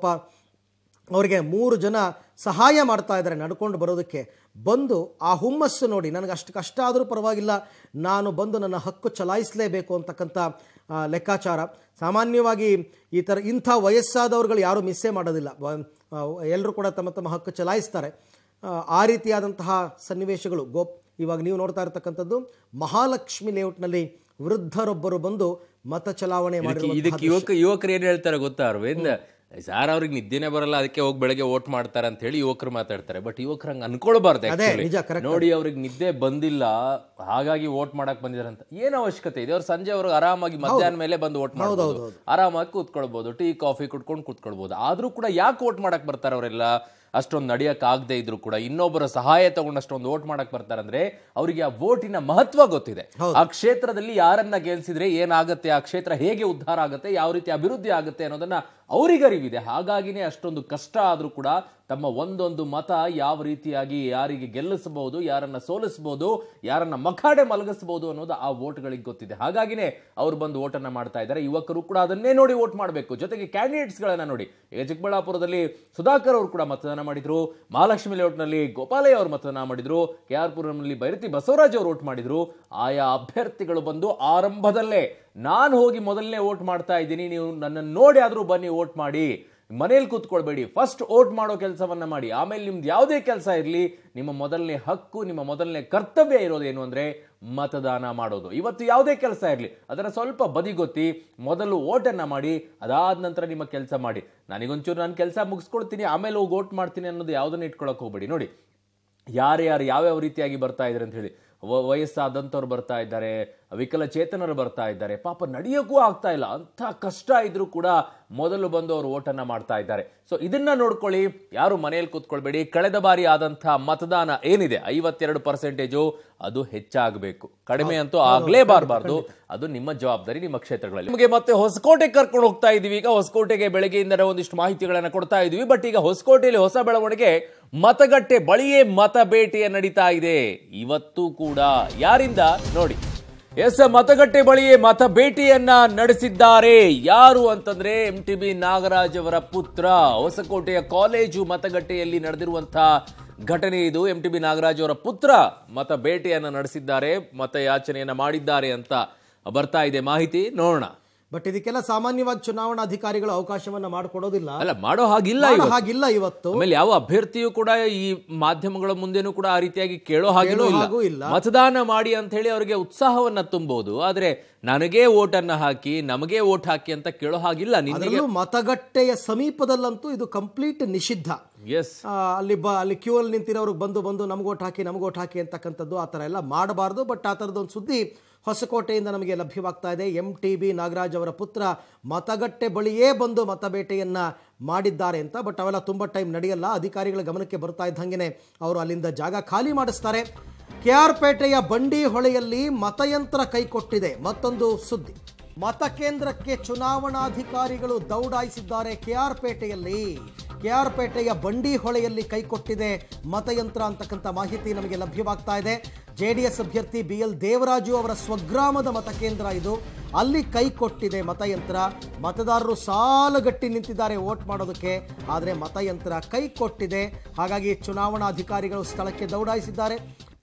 ಅವರಿಗೆ ಮೂರು ಜನ ಸಹಾಯ ಮಾಡ್ತಾ ಇದ್ದಾರೆ ನಡ್ಕೊಂಡು ಬರೋದಕ್ಕೆ ಬಂದು ಆ ಹುಮ್ಮಸ್ಸು ನೋಡಿ ನನಗೆ ಅಷ್ಟು ಕಷ್ಟ ಆದರೂ ಪರವಾಗಿಲ್ಲ ನಾನು ಬಂದು ನನ್ನ ಹಕ್ಕು ಚಲಾಯಿಸಲೇಬೇಕು ಅಂತಕ್ಕಂಥ ಆ, ಲೆಕ್ಕಾಚಾರ ಸಾಮಾನ್ಯವಾಗಿ ಈ ಥರ ಇಂಥ ವಯಸ್ಸಾದವ್ರುಗಳು ಯಾರೂ ಮಿಸ್ಸೇ ಮಾಡೋದಿಲ್ಲ ಎಲ್ಲರೂ ಕೂಡ ತಮ್ಮ ತಮ್ಮ ಹಕ್ಕು ಚಲಾಯಿಸ್ತಾರೆ ಆ, ಆ ರೀತಿಯಾದಂತಹ ಸನ್ನಿವೇಶಗಳು ಗೋಪ್ ಇವಾಗ ನೀವು ನೋಡ್ತಾ ಇರತಕ್ಕಂಥದ್ದು ಮಹಾಲಕ್ಷ್ಮಿ ಲೇಔಟ್ನಲ್ಲಿ ವೃದ್ಧರೊಬ್ಬರು ಬಂದು ಮತ ಚಲಾವಣೆ ಇದಕ್ಕೆ ಮಾಡಿರುವಂತಹ ಇದಕ್ಕೆ ಯುವಕ ಯುವಕರು ಏನ್ ಹೇಳ್ತಾರೆ ಗೊತ್ತಾ ಅರವಿಂದ್ ಸಾರ್ ಅವ್ರಿಗೆ ನಿದ್ದೆನೆ ಬರಲ್ಲ ಅದಕ್ಕೆ ಹೋಗಿ ಬೆಳಗ್ಗೆ ವೋಟ್ ಮಾಡ್ತಾರೆ ಅಂತ ಹೇಳಿ ಯುವಕರು ಮಾತಾಡ್ತಾರೆ ಬಟ್ ಯುವಕರು ಹಂಗ ಅನ್ಕೊಳ್ಬಾರ್ದು ಅದೇ, actually. ನಿಜ, correct. ನೋಡಿ ಅವ್ರಿಗೆ ನಿದ್ದೆ ಬಂದಿಲ್ಲ ಹಾಗಾಗಿ ವೋಟ್ ಮಾಡಕ್ ಬಂದಿದ್ದಾರೆ ಅಂತ ಏನ್ ಅವಶ್ಯಕತೆ ಇದೆ ಅವ್ರು ಸಂಜೆ ಅವ್ರಿಗೆ ಆರಾಮಾಗಿ ಮಧ್ಯಾಹ್ನ ಮೇಲೆ ಬಂದು ವೋಟ್ ಮಾಡ್ಬೋದು ಆರಾಮಾಗಿ ಕೂತ್ಕೊಳ್ಬಹುದು ಟೀ ಕಾಫಿ ಕುಡ್ಕೊಂಡು ಕೂತ್ಕೊಳ್ಬಹುದು ಆದ್ರೂ ಕೂಡ ಯಾಕೆ ವೋಟ್ ಮಾಡಕ್ ಬರ್ತಾರೆ ಅವರೆಲ್ಲ ಅಷ್ಟೊಂದು ನಡಿಯಕ್ ಆಗದೆ ಇದ್ರು ಕೂಡ ಇನ್ನೊಬ್ಬರ ಸಹಾಯ ತಗೊಂಡು ಅಷ್ಟೊಂದು ವೋಟ್ ಮಾಡಕ್ ಬರ್ತಾರಂದ್ರೆ ಅವರಿಗೆ ಆ ವೋಟಿನ ಮಹತ್ವ ಗೊತ್ತಿದೆ ಆ ಕ್ಷೇತ್ರದಲ್ಲಿ ಯಾರನ್ನ ಗೆಲ್ಸಿದ್ರೆ ಏನಾಗುತ್ತೆ ಆ ಕ್ಷೇತ್ರ ಹೇಗೆ ಉದ್ಧಾರ ಆಗುತ್ತೆ ಯಾವ ರೀತಿ ಅಭಿವೃದ್ಧಿ ಆಗುತ್ತೆ ಅನ್ನೋದನ್ನ ಅವ್ರಿಗೆ ಅರಿವಿದೆ ಹಾಗಾಗಿನೇ ಅಷ್ಟೊಂದು ಕಷ್ಟ ಆದ್ರೂ ಕೂಡ ತಮ್ಮ ಒಂದೊಂದು ಮತ ಯಾವ ರೀತಿಯಾಗಿ ಯಾರಿಗೆ ಗೆಲ್ಲಿಸಬಹುದು ಯಾರನ್ನ ಸೋಲಿಸಬಹುದು ಯಾರನ್ನ ಮಖಾಡೆ ಮಲಗಿಸಬಹುದು ಅನ್ನೋದು ಆ ವೋಟ್ಗಳಿಗೆ ಗೊತ್ತಿದೆ ಹಾಗಾಗಿನೇ ಅವ್ರು ಬಂದು ವೋಟನ್ನ ಮಾಡ್ತಾ ಇದ್ದಾರೆ ಯುವಕರು ಕೂಡ ಅದನ್ನೇ ನೋಡಿ ವೋಟ್ ಮಾಡಬೇಕು ಜೊತೆಗೆ ಕ್ಯಾಂಡಿಡೇಟ್ಸ್ ಗಳನ್ನ ನೋಡಿ ಈಗ ಚಿಕ್ಕಬಳ್ಳಾಪುರದಲ್ಲಿ ಸುಧಾಕರ್ ಅವರು ಕೂಡ ಮತದಾನ ಮಾಡಿದ್ರು ಮಹಾಲಕ್ಷ್ಮಿ ಲೇಔಟ್ನಲ್ಲಿ ಗೋಪಾಲಯ್ಯ ಅವರು ಮತದಾನ ಮಾಡಿದ್ರು ಕೆ ಆರ್ ಪುರಂನಲ್ಲಿ ಬೈರತಿ ಬಸವರಾಜ್ ಅವರು ವೋಟ್ ಮಾಡಿದ್ರು ಆಯಾ ಅಭ್ಯರ್ಥಿಗಳು ಬಂದು ಆರಂಭದಲ್ಲೇ ನಾನು ಹೋಗಿ ಮೊದಲನೇ ವೋಟ್ ಮಾಡ್ತಾ ಇದ್ದೀನಿ ನೀವು ನನ್ನನ್ನು ನೋಡಿ ಆದ್ರೂ ಬನ್ನಿ ವೋಟ್ ಮಾಡಿ ಮನೇಲಿ ಕೂತ್ಕೊಳ್ಬೇಡಿ ಫಸ್ಟ್ ವೋಟ್ ಮಾಡೋ ಕೆಲಸವನ್ನ ಮಾಡಿ ಆಮೇಲೆ ನಿಮ್ದು ಯಾವುದೇ ಕೆಲಸ ಇರಲಿ ನಿಮ್ಮ ಮೊದಲನೇ ಹಕ್ಕು ನಿಮ್ಮ ಮೊದಲನೇ ಕರ್ತವ್ಯ ಇರೋದೇನು ಅಂದ್ರೆ ಮತದಾನ ಮಾಡೋದು ಇವತ್ತು ಯಾವುದೇ ಕೆಲಸ ಇರಲಿ ಅದರ ಸ್ವಲ್ಪ ಬದಿಗೊತ್ತಿ ಮೊದಲು ಓಟನ್ನ ಮಾಡಿ ಅದಾದ ನಂತರ ನಿಮ್ಮ ಕೆಲಸ ಮಾಡಿ ನನಗೊಂಚೂರು ನಾನು ಕೆಲಸ ಮುಗಿಸ್ಕೊಳ್ತೀನಿ ಆಮೇಲೆ ಹೋಗಿ ಓಟ್ ಮಾಡ್ತೀನಿ ಅನ್ನೋದು ಯಾವುದನ್ನ ಇಟ್ಕೊಳಕ್ ಹೋಗ್ಬೇಡಿ ನೋಡಿ ಯಾರ್ಯಾರು ಯಾವ್ಯಾವ ರೀತಿಯಾಗಿ ಬರ್ತಾ ಇದ್ದಾರೆ ಅಂತ ಹೇಳಿ ವ- ವಯಸ್ಸಾದಂಥವ್ರು ಬರ್ತಾ ಇದ್ದಾರೆ ವಿಕಲಚೇತನರು ಬರ್ತಾ ಇದ್ದಾರೆ ಪಾಪ ನಡೆಯೋಕ್ಕೂ ಆಗ್ತಾ ಇಲ್ಲ ಅಂಥ ಕಷ್ಟ ಇದ್ರೂ ಕೂಡ ಮೊದಲು ಬಂದು ಅವರು ಓಟನ್ನ ಮಾಡ್ತಾ ಇದ್ದಾರೆ ಸೊ ಇದನ್ನ ನೋಡ್ಕೊಳ್ಳಿ ಯಾರು ಮನೆಯಲ್ಲಿ ಕೂತ್ಕೊಳ್ಬೇಡಿ ಕಳೆದ ಬಾರಿ ಆದಂಥ ಮತದಾನ ಏನಿದೆ ಐವತ್ತೆರಡು ಪರ್ಸೆಂಟೇಜು ಅದು ಹೆಚ್ಚಾಗಬೇಕು ಕಡಿಮೆ ಅಂತೂ ಆಗ್ಲೇಬಾರಬಾರ್ದು ಅದು ನಿಮ್ಮ ಜವಾಬ್ದಾರಿ ನಿಮ್ಮ ಕ್ಷೇತ್ರಗಳಲ್ಲಿ ನಿಮಗೆ ಮತ್ತೆ ಹೊಸಕೋಟೆ ಕರ್ಕೊಂಡು ಹೋಗ್ತಾ ಇದೀವಿ ಈಗ ಹೊಸಕೋಟೆಗೆ ಬೆಳಗ್ಗೆಯಿಂದಲೇ ಒಂದಿಷ್ಟು ಮಾಹಿತಿಗಳನ್ನ ಕೊಡ್ತಾ ಇದೀವಿ ಬಟ್ ಈಗ ಹೊಸಕೋಟೆಯಲ್ಲಿ ಹೊಸ ಬೆಳವಣಿಗೆ ಮತಗಟ್ಟೆ ಬಳಿಯೇ ಮತ ಭೇಟಿಯ ನಡೀತಾ ಇದೆ ಇವತ್ತು ಕೂಡ ಯಾರಿಂದ ನೋಡಿ ಎಸ್ ಮತಗಟ್ಟೆ ಬಳಿಯೇ ಮತ ಭೇಟಿಯನ್ನ ನಡೆಸಿದ್ದಾರೆ ಯಾರು ಅಂತಂದ್ರೆ ಎಂ ಟಿ ಬಿ ನಾಗರಾಜ್ ಅವರ ಪುತ್ರ ಹೊಸಕೋಟೆಯ ಕಾಲೇಜು ಮತಗಟ್ಟೆಯಲ್ಲಿ ನಡೆದಿರುವಂತಹ ಘಟನೆ ಇದು ಎಂ ಟಿ ಬಿ ನಾಗರಾಜ್ ಅವರ ಪುತ್ರ ಮತ ಭೇಟಿಯನ್ನ ನಡೆಸಿದ್ದಾರೆ ಮತಯಾಚನೆಯನ್ನ ಮಾಡಿದ್ದಾರೆ ಅಂತ ಬರ್ತಾ ಇದೆ ಮಾಹಿತಿ ನೋಡೋಣ ಬಟ್ ಇದಕ್ಕೆಲ್ಲ ಸಾಮಾನ್ಯವಾಗಿ ಚುನಾವಣಾಧಿಕಾರಿಗಳು ಅವಕಾಶವನ್ನ ಮಾಡಿಕೊಡೋದಿಲ್ಲ ಅಲ್ಲ ಮಾಡೋ ಹಾಗಿಲ್ಲ ಮಾಡೋ ಇವತ್ತು. ಹಾಗಿಲ್ಲ ಇವತ್ತು ಆಮೇಲೆ ಯಾವ ಅಭ್ಯರ್ಥಿಯು ಕೂಡ ಈ ಮಾಧ್ಯಮಗಳ ಮುಂದೆನೂ ಕೂಡ ಆ ರೀತಿಯಾಗಿ ಕೇಳೋ ಹಾಗೇನೂ ಕೇಳೋ ಇಲ್ಲ ಹಾಗೂ ಇಲ್ಲ. ಮತದಾನ ಮಾಡಿ ಅಂತ ಹೇಳಿ ಅವರಿಗೆ ಉತ್ಸಾಹವನ್ನ ತುಂಬಬಹುದು ಆದ್ರೆ ನನಗೇ ಓಟನ್ನ ಹಾಕಿ ನಮಗೆ ಓಟ್ ಹಾಕಿ ಅಂತ ಕೇಳೋ ಹಾಗಿಲ್ಲ ನಿನಗೆ ಅದರಲ್ಲೂ ಮತಗಟ್ಟೆಯ ಸಮೀಪದಲ್ಲಂತೂ ಇದು ಕಂಪ್ಲೀಟ್ ನಿಷಿದ್ಧ ಎಸ್ ಆ, ಅಲ್ಲಿ ಬ ಅಲ್ಲಿ ಕ್ಯೂ ಅಲ್ಲಿ ನಿಂತಿರೋರಿಗೆ ಬಂದು ಬಂದು ನಮಗೋಟ್ ಹಾಕಿ ನಮಗೋಟ್ ಹಾಕಿ ಅಂತಕ್ಕಂಥದ್ದು ಆ ಥರ ಎಲ್ಲ ಮಾಡಬಾರ್ದು ಬಟ್ ಆ ಥರದ್ದೊಂದು ಸುದ್ದಿ ಹೊಸಕೋಟೆಯಿಂದ ನಮಗೆ ಲಭ್ಯವಾಗ್ತಾ ಇದೆ ಎಂ ಟಿ ಬಿ ನಾಗರಾಜ್ ಅವರ ಪುತ್ರ ಮತಗಟ್ಟೆ ಬಳಿಯೇ ಬಂದು ಮತಬೇಟೆಯನ್ನು ಮಾಡಿದ್ದಾರೆ ಅಂತ ಬಟ್ ಅವೆಲ್ಲ ತುಂಬ ಟೈಮ್ ನಡೆಯಲ್ಲ ಅಧಿಕಾರಿಗಳ ಗಮನಕ್ಕೆ ಬರ್ತಾ ಇದ್ದಂಗೆ ಅವರು ಅಲ್ಲಿಂದ ಜಾಗ ಖಾಲಿ ಮಾಡಿಸ್ತಾರೆ ಕೆ ಆರ್ ಪೇಟೆಯ ಬಂಡಿ ಹೊಳೆಯಲ್ಲಿ ಮತಯಂತ್ರ ಕೈಕೊಟ್ಟಿದೆ ಮತ್ತೊಂದು ಸುದ್ದಿ ಮತಕೇಂದ್ರಕ್ಕೆ ಚುನಾವಣಾಧಿಕಾರಿಗಳು ದೌಡಾಯಿಸಿದ್ದಾರೆ ಕೆಆರ್ ಪೇಟೆಯಲ್ಲಿ ಕೆಆರ್ ಪೇಟೆಯ ಬಂಡಿ ಹೊಳೆಯಲ್ಲಿ ಕೈಕೊಟ್ಟಿದೆ ಮತಯಂತ್ರ ಅಂತಕ್ಕಂಥ ಮಾಹಿತಿ ನಮಗೆ ಲಭ್ಯವಾಗ್ತಾ ಇದೆ ಜೆ ಡಿ ಎಸ್ ಅಭ್ಯರ್ಥಿ ಬಿ ಎಲ್ ದೇವರಾಜು ಅವರ ಸ್ವಗ್ರಾಮದ ಮತಕೇಂದ್ರ ಇದು ಅಲ್ಲಿ ಕೈಕೊಟ್ಟಿದೆ ಮತಯಂತ್ರ ಮತದಾರರು ಸಾಲುಗಟ್ಟಿ ನಿಂತಿದ್ದಾರೆ ವೋಟ್ ಮಾಡೋದಕ್ಕೆ ಆದರೆ ಮತಯಂತ್ರ ಕೈ ಕೊಟ್ಟಿದೆ ಹಾಗಾಗಿ ಚುನಾವಣಾಧಿಕಾರಿಗಳು ಸ್ಥಳಕ್ಕೆ ದೌಡಾಯಿಸಿದ್ದಾರೆ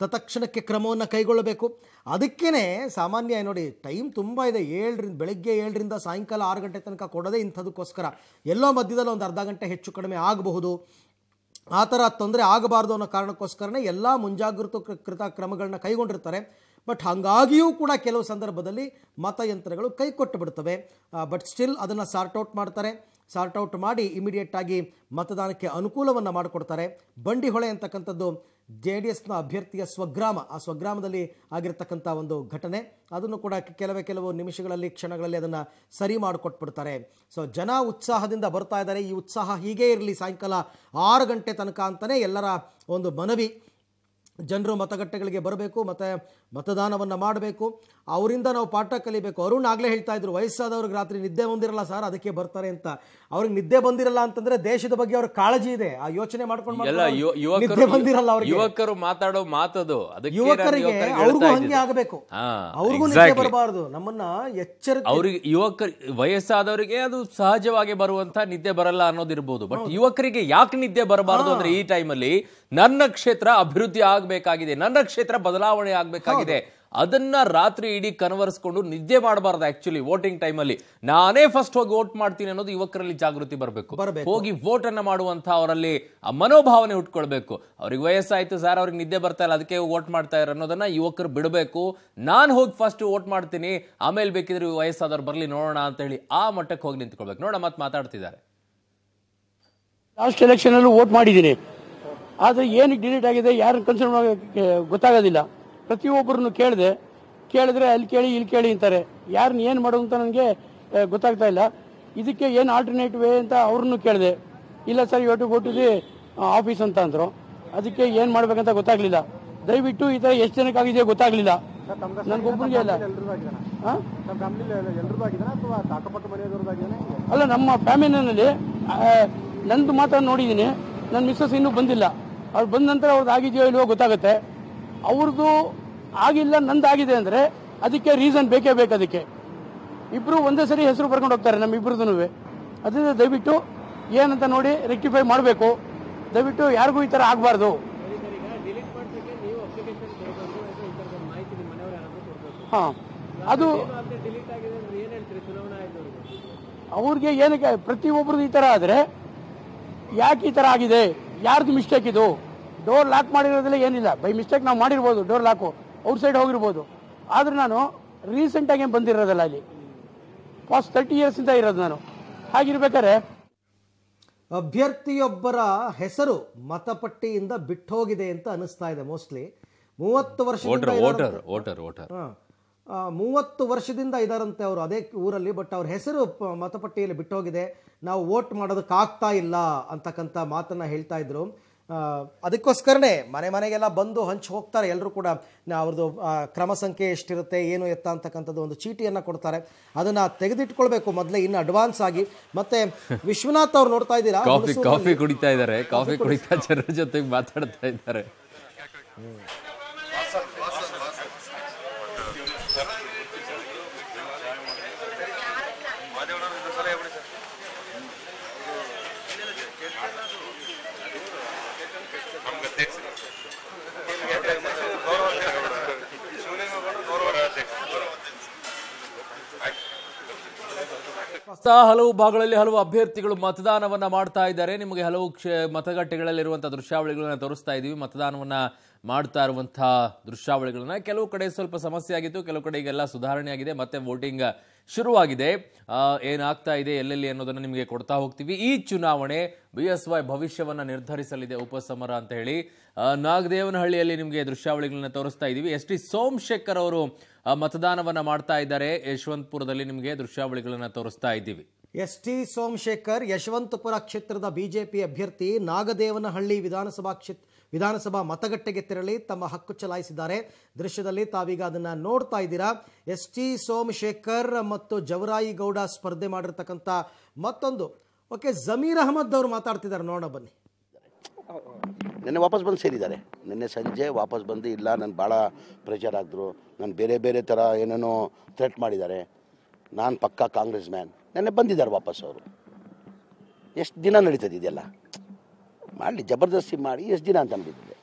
ತತ್ಕ್ಷಣಕ್ಕೆ ಕ್ರಮವನ್ನು ಕೈಗೊಳ್ಳಬೇಕು ಅದಕ್ಕೇ ಸಾಮಾನ್ಯ ನೋಡಿ ಟೈಮ್ ತುಂಬ ಇದೆ ಏಳರಿಂದ ಬೆಳಗ್ಗೆ ಏಳರಿಂದ ಸಾಯಂಕಾಲ ಆರು ಗಂಟೆ ತನಕ ಕೊಡೋದೇ ಇಂಥದಕ್ಕೋಸ್ಕರ ಎಲ್ಲೋ ಮಧ್ಯದಲ್ಲಿ ಒಂದು ಅರ್ಧ ಗಂಟೆ ಹೆಚ್ಚು ಕಡಿಮೆ ಆಗಬಹುದು ಆ ಥರ ತೊಂದರೆ ಆಗಬಾರ್ದು ಅನ್ನೋ ಕಾರಣಕ್ಕೋಸ್ಕರನೇ ಎಲ್ಲ ಮುಂಜಾಗೃತ ಕೃ- ಕೃತ ಕ್ರಮಗಳನ್ನ ಕೈಗೊಂಡಿರ್ತಾರೆ ಬಟ್ ಹಾಗಾಗಿಯೂ ಕೂಡ ಕೆಲವು ಸಂದರ್ಭದಲ್ಲಿ ಮತಯಂತ್ರಗಳು ಕೈ ಕೊಟ್ಟು ಬಿಡ್ತವೆ ಬಟ್ ಸ್ಟಿಲ್ ಅದನ್ನು ಸಾರ್ಟ್ ಔಟ್ ಮಾಡ್ತಾರೆ ಸಾರ್ಟ್ ಔಟ್ ಮಾಡಿ ಇಮಿಡಿಯೇಟ್ ಆಗಿ ಮತದಾನಕ್ಕೆ ಅನುಕೂಲವನ್ನು ಮಾಡಿಕೊಡ್ತಾರೆ ಬಂಡಿಹೊಳೆ ಅಂತಕ್ಕಂಥದ್ದು ಜೆ ಡಿ ಎಸ್ನ ಅಭ್ಯರ್ಥಿಯ ಸ್ವಗ್ರಾಮ ಆ ಸ್ವಗ್ರಾಮದಲ್ಲಿ ಆಗಿರ್ತಕ್ಕಂಥ ಒಂದು ಘಟನೆ ಅದನ್ನು ಕೂಡ ಕೆಲವೇ ಕೆಲವು ನಿಮಿಷಗಳಲ್ಲಿ ಕ್ಷಣಗಳಲ್ಲಿ ಅದನ್ನು ಸರಿ ಮಾಡಿಕೊಟ್ಬಿಡ್ತಾರೆ ಸೊ ಜನ ಉತ್ಸಾಹದಿಂದ ಬರ್ತಾ ಇದ್ದಾರೆ ಈ ಉತ್ಸಾಹ ಹೀಗೇ ಇರಲಿ ಸಾಯಂಕಾಲ ಆರು ಗಂಟೆ ತನಕ ಅಂತಲೇ ಎಲ್ಲರ ಒಂದು ಮನವಿ ಜನರು ಮತಗಟ್ಟೆಗಳಿಗೆ ಬರಬೇಕು ಮತ್ತು ಮತದಾನವನ್ನು ಮಾಡಬೇಕು ಅವರಿಂದ ನಾವು ಪಾಠ ಕಲಿಬೇಕು ಅರುಣ್ ಆಗಲೇ ಹೇಳ್ತಾ ಇದ್ರು ವಯಸ್ಸಾದವ್ರಿಗೆ ರಾತ್ರಿ ನಿದ್ದೆ ಬಂದಿರಲ್ಲ ಸರ್ ಅದಕ್ಕೆ ಬರ್ತಾರೆ ಅಂತ ಅವ್ರಿಗೆ ನಿದ್ದೆ ಬಂದಿರಲ್ಲ ಅಂತಂದ್ರೆ ದೇಶದ ಬಗ್ಗೆ ಅವ್ರ ಕಾಳಜಿ ಇದೆ ಆ ಯೋಚನೆ ಮಾಡ್ಕೊಂಡು ಎಲ್ಲ ಮಾಡ್ಕೊಂಡು ಯು- ನಿದ್ದೆ ಯುವಕರು ಬಂದಿರಲ್ಲ ಅವ್ರಿಗೆ ಯುವಕರು ಮಾತಾಡೋ ಮಾತದು ಅದಕ್ಕೆ ನಾನು ಯುವಕರಿಗೆ ಯುವಕರಿಗೆ ಅವ್ರಿಗೂ ಹೇಳ್ತಾ ಹಂಗೆ ಇದ್ದಿದ್ದು. ಆಗಬೇಕು ಹಾ, ಅವ್ರಿಗೂ ನಿದ್ದೆ exactly. ಬರಬಾರ್ದು ನಮ್ಮನ್ನ ಎಚ್ಚರಿಕೆ ಅವ್ರಿಗೆ ಯುವಕ ವಯಸ್ಸಾದವರಿಗೆ ಅದು ಸಹಜವಾಗಿ ಬರುವಂತ ನಿದ್ದೆ ಬರಲ್ಲ ಅನ್ನೋದಿರ್ಬೋದು ಬಟ್ ಯುವಕರಿಗೆ ಯಾಕೆ ನಿದ್ದೆ ಬರಬಾರದು ಅಂದ್ರೆ ಈ ಟೈಮಲ್ಲಿ ನನ್ನ ಕ್ಷೇತ್ರ ಅಭಿವೃದ್ಧಿ ಆಗ್ಬೇಕಾಗಿದೆ ನನ್ನ ಕ್ಷೇತ್ರ ಬದಲಾವಣೆ ಆಗ್ಬೇಕಾಗಿದೆ ಅದನ್ನ ರಾತ್ರಿ ಇಡೀ ಕನ್ವರ್ಸ್ಕೊಂಡು ನಿದ್ದೆ ಮಾಡಬಾರ್ದು ಆಕ್ಚುಲಿ ವೋಟಿಂಗ್ ಟೈಮಲ್ಲಿ ನಾನೇ ಫಸ್ಟ್ ಹೋಗಿ ವೋಟ್ ಮಾಡ್ತೀನಿ ಅನ್ನೋದು ಯುವಕರಲ್ಲಿ ಜಾಗೃತಿ ಬರಬೇಕು ಬರ್ಬೇಕು. ಹೋಗಿ ವೋಟ್ ಅನ್ನ ಮಾಡುವಂತ ಅವರಲ್ಲಿ ಆ ಮನೋಭಾವನೆ ಉಟ್ಕೊಳ್ಬೇಕು ಅವ್ರಿಗೆ ವಯಸ್ಸಾಯ್ತು ಸರ್ ಅವ್ರಿಗೆ ನಿದ್ದೆ ಬರ್ತಾ ಇಲ್ಲ ಅದಕ್ಕೆ ವೋಟ್ ಮಾಡ್ತಾ ಇರೋ ಅನ್ನೋದನ್ನ ಯುವಕರು ಬಿಡಬೇಕು ನಾನು ಹೋಗಿ ಫಸ್ಟ್ ವೋಟ್ ಮಾಡ್ತೀನಿ ಆಮೇಲೆ ಬೇಕಿದ್ರೆ ವಯಸ್ಸಾದವ್ರು ಬರ್ಲಿ ನೋಡೋಣ ಅಂತ ಹೇಳಿ ಆ ಮಟ್ಟಕ್ಕೆ ಹೋಗಿ ನಿಂತ್ಕೊಳ್ಬೇಕು ನೋಡ ಮತ್ತೆ ಮಾತಾಡ್ತಿದ್ದಾರೆ ಲಾಸ್ಟ್ ಎಲೆಕ್ಷನಲ್ಲೂ ವೋಟ್ ಮಾಡಿದ್ದೀನಿ ಆದರೆ ಏನಕ್ಕೆ ಡಿಲೀಟ್ ಆಗಿದೆ ಯಾರನ್ನ ಕನ್ಸರ್ನ್ ಗೊತ್ತಾಗೋದಿಲ್ಲ ಪ್ರತಿಯೊಬ್ಬರನ್ನು ಕೇಳಿದೆ ಕೇಳಿದ್ರೆ ಅಲ್ಲಿ ಕೇಳಿ ಇಲ್ಲಿ ಕೇಳಿ ಅಂತಾರೆ ಯಾರನ್ನ ಏನು ಮಾಡೋದು ಅಂತ ನನಗೆ ಗೊತ್ತಾಗ್ತಾ ಇಲ್ಲ ಇದಕ್ಕೆ ಏನು ಆಲ್ಟರ್ನೇಟ್ ವೇ ಅಂತ ಅವ್ರನ್ನು ಕೇಳಿದೆ ಇಲ್ಲ ಸರ್ ಇವತ್ತು ಗೋ ಟು ದಿ ಆಫೀಸ್ ಅಂತ ಅಂದರು ಅದಕ್ಕೆ ಏನು ಮಾಡ್ಬೇಕಂತ ಗೊತ್ತಾಗ್ಲಿಲ್ಲ ದಯವಿಟ್ಟು ಈ ಥರ ಎಷ್ಟು ಜನಕ್ಕಾಗಿದೆ ಗೊತ್ತಾಗ್ಲಿಲ್ಲ ನನಗೊಬ್ಬರಿಗೆ ಇಲ್ಲ ಹಾಂ ಅಲ್ಲ ನಮ್ಮ ಫ್ಯಾಮಿಲಿನಲ್ಲಿ ನಂದು ಮಾತ್ರ ನೋಡಿದ್ದೀನಿ ನನ್ನ ಮಿಸ್ಸಸ್ ಇನ್ನೂ ಬಂದಿಲ್ಲ ಅವ್ರು ಬಂದ ನಂತರ ಅವ್ರದ್ದು ಆಗಿದೆಯೋ ಇಲ್ವೋ ಗೊತ್ತಾಗುತ್ತೆ ಅವ್ರದ್ದು ಆಗಿಲ್ಲ ನಂದು ಆಗಿದೆ ಅಂದರೆ ಅದಕ್ಕೆ ರೀಸನ್ ಬೇಕೇ ಬೇಕು ಅದಕ್ಕೆ ಇಬ್ಬರು ಒಂದೇ ಸರಿ ಹೆಸರು ಬರ್ಕೊಂಡು ಹೋಗ್ತಾರೆ ನಮ್ಮ ಇಬ್ಬರದೂ ಅದರಿಂದ ದಯವಿಟ್ಟು ಏನಂತ ನೋಡಿ ರೆಕ್ಟಿಫೈ ಮಾಡಬೇಕು ದಯವಿಟ್ಟು ಯಾರಿಗೂ ಈ ಥರ ಆಗಬಾರ್ದು ಹಾಂ ಅದು ಅವ್ರಿಗೆ ಏನಕ್ಕೆ ಪ್ರತಿಯೊಬ್ಬರದ್ದು ಈ ಥರ ಆದರೆ ಯಾಕೆ ಈ ಥರ ಆಗಿದೆ ಯಾರ್ದು ಮಿಸ್ಟೇಕ್ ಇದು ಡೋರ್ ಲಾಕ್ ಮಾಡಿರೋದ್ರಲ್ಲಿ ಏನಿಲ್ಲ ಬೈ ಮಿಸ್ಟೇಕ್ ನಾವು ಮಾಡಿರ್ಬೋದು ಡೋರ್ ಲಾಕು ಔಟ್ ಸೈಡ್ ಹೋಗಿರ್ಬೋದು ಆದರೆ ನಾನು ರೀಸೆಂಟಾಗಿ ಏನು ಬಂದಿರೋದಲ್ಲ ಅಲ್ಲಿ ಫಾಸ್ಟ್ ತರ್ಟಿ ಇಯರ್ಸಿಂದ ಇರೋದು ನಾನು ಹಾಗಿರ್ಬೇಕಾದ್ರೆ ಅಭ್ಯರ್ಥಿಯೊಬ್ಬರ ಹೆಸರು ಮತಪಟ್ಟಿಯಿಂದ ಬಿಟ್ಟೋಗಿದೆ ಅಂತ ಅನಿಸ್ತಾ ಇದೆ ಮೋಸ್ಟ್ಲಿ ಮೂವತ್ತು ವರ್ಷದಿಂದ ವೋಟರ್ ಇದಾರಂತೆ. ವೋಟರ್ ವೋಟರ್ ವೋಟರ್ ಹಾ. ಆ, ಮೂವತ್ತು ವರ್ಷದಿಂದ ಇದಾರಂತೆ ಅವರು ಅದೇ ಊರಲ್ಲಿ ಬಟ್ ಅವ್ರ ಹೆಸರು ಪ- ಮತಪಟ್ಟಿಯಲ್ಲಿ ಬಿಟ್ಟೋಗಿದೆ ನಾವು ವೋಟ್ ಮಾಡೋದಕ್ಕಾಗ್ತಾ ಇಲ್ಲ ಅಂತಕ್ಕಂಥ ಮಾತನ್ನ ಹೇಳ್ತಾ ಇದ್ರು ಆ, ಅದಕ್ಕೋಸ್ಕರನೇ ಮನೆ ಮನೆಗೆಲ್ಲ ಬಂದು ಹಂಚಿ ಹೋಗ್ತಾರೆ ಎಲ್ಲರೂ ಕೂಡ ನಾ- ಅವ್ರದ್ದು ಆ, ಕ್ರಮ ಸಂಖ್ಯೆ ಎಷ್ಟಿರುತ್ತೆ ಏನು ಎತ್ತ ಅಂತಕ್ಕಂಥದ್ದು ಒಂದು ಚೀಟಿಯನ್ನು ಕೊಡ್ತಾರೆ ಅದನ್ನ ತೆಗೆದಿಟ್ಕೊಳ್ಬೇಕು ಮೊದಲೇ ಇನ್ನು ಅಡ್ವಾನ್ಸ್ ಆಗಿ ಮತ್ತೆ ವಿಶ್ವನಾಥ್ ಅವ್ರು ನೋಡ್ತಾ ಇದ್ದೀರಾ ಕಾಫಿ ಹುಣಸೂರಲ್ಲಿ- ಕಾಫಿ ಕುಡಿತಾ ಇದ್ದಾರೆ ಕಾಫಿ ಕುಡಿತಾ ಜನರ ಜೊತೆಗೆ ಮಾತಾಡ್ತಾ ಇದ್ದಾರೆ ಸ ಹಲವು ಭಾಗಗಳಲ್ಲಿ ಹಲವು ಅಭ್ಯರ್ಥಿಗಳು ಮತದಾನವನ್ನ ಮಾಡ್ತಾ ಇದ್ದಾರೆ ನಿಮಗೆ ಹಲವು ಕ್ಷ ಮತಗಟ್ಟೆಗಳಲ್ಲಿರುವಂತಹ ದೃಶ್ಯಾವಳಿಗಳನ್ನ ತೋರಿಸ್ತಾ ಇದೀವಿ ಮತದಾನವನ್ನ ಮಾಡ್ತಾ ಇರುವಂತಹ ದೃಶ್ಯಾವಳಿಗಳನ್ನ ಕೆಲವು ಕಡೆ ಸ್ವಲ್ಪ ಸಮಸ್ಯೆ ಆಗಿತ್ತು ಕೆಲವು ಕಡೆ ಈಗೆಲ್ಲ ಸುಧಾರಣೆ ಆಗಿದೆ ಮತ್ತೆ ವೋಟಿಂಗ್ ಶುರುವಾಗಿದೆ ಆ, ಏನಾಗ್ತಾ ಇದೆ ಎಲ್ಲೆಲ್ಲಿ ಅನ್ನೋದನ್ನ ನಿಮಗೆ ಕೊಡ್ತಾ ಹೋಗ್ತೀವಿ ಈ ಚುನಾವಣೆ ಬಿ ಎಸ್ ವೈ ಭವಿಷ್ಯವನ್ನ ನಿರ್ಧರಿಸಲಿದೆ ಉಪಸಮರ ಅಂತ ಹೇಳಿ ಆ, ನಾಗದೇವನಹಳ್ಳಿಯಲ್ಲಿ ನಿಮಗೆ ದೃಶ್ಯಾವಳಿಗಳನ್ನ ತೋರಿಸ್ತಾ ಇದೀವಿ ಎಸ್ ಟಿ ಸೋಮಶೇಖರ್ ಅವರು ಆ, ಮತದಾನವನ್ನ ಮಾಡ್ತಾ ಇದ್ದಾರೆ ಯಶವಂತಪುರದಲ್ಲಿ ನಿಮಗೆ ದೃಶ್ಯಾವಳಿಗಳನ್ನ ತೋರಿಸ್ತಾ ಇದ್ದೀವಿ ಎಸ್ ಟಿ ಸೋಮಶೇಖರ್ ಯಶವಂತಪುರ ಕ್ಷೇತ್ರದ ಬಿಜೆಪಿ ಅಭ್ಯರ್ಥಿ ನಾಗದೇವನಹಳ್ಳಿ ವಿಧಾನಸಭಾ ಕ್ಷೇತ್ರ ವಿಧಾನಸಭಾ ಮತಗಟ್ಟೆಗೆ ತೆರಳಿ ತಮ್ಮ ಹಕ್ಕು ಚಲಾಯಿಸಿದ್ದಾರೆ ದೃಶ್ಯದಲ್ಲಿ ತಾವೀಗ ಅದನ್ನ ನೋಡ್ತಾ ಇದ್ದೀರಾ ಎಸ್ ಟಿ ಸೋಮಶೇಖರ್ ಮತ್ತು ಜವರಾಯಿ ಗೌಡ ಸ್ಪರ್ಧೆ ಮಾಡಿರ್ತಕ್ಕಂಥ ಮತ್ತೊಂದು ಓಕೆ ಜಮೀರ್ ಅಹಮದ್ ಅವರು ಮಾತಾಡ್ತಿದ್ದಾರೆ ನೋಡೋಣ ಬನ್ನಿ ನಿನ್ನೆ ವಾಪಸ್ ಬಂದು ಸೇರಿದ್ದಾರೆ ನಿನ್ನೆ ಸಂಜೆ ವಾಪಸ್ ಬಂದು ಇಲ್ಲ ನಾನು ಭಾಳ ಪ್ರೆಷರ್ ಆಗಿದ್ರು ನಾನು ಬೇರೆ ಬೇರೆ ಥರ ಏನೇನೋ ಥ್ರೆಟ್ ಮಾಡಿದ್ದಾರೆ ನಾನು ಪಕ್ಕಾ ಕಾಂಗ್ರೆಸ್ ಮ್ಯಾನ್ ನೆನ್ನೆ ಬಂದಿದ್ದಾರೆ ವಾಪಸ್ ಅವರು ಎಷ್ಟು ದಿನ ನಡೀತದೆ ಇದೆಲ್ಲ ಮಾಡಲಿ ಜಬರ್ದಸ್ತಿ ಮಾಡಿ ಎಷ್ಟು ದಿನ ಅಂತ ಅಂದಿದ್ದೆ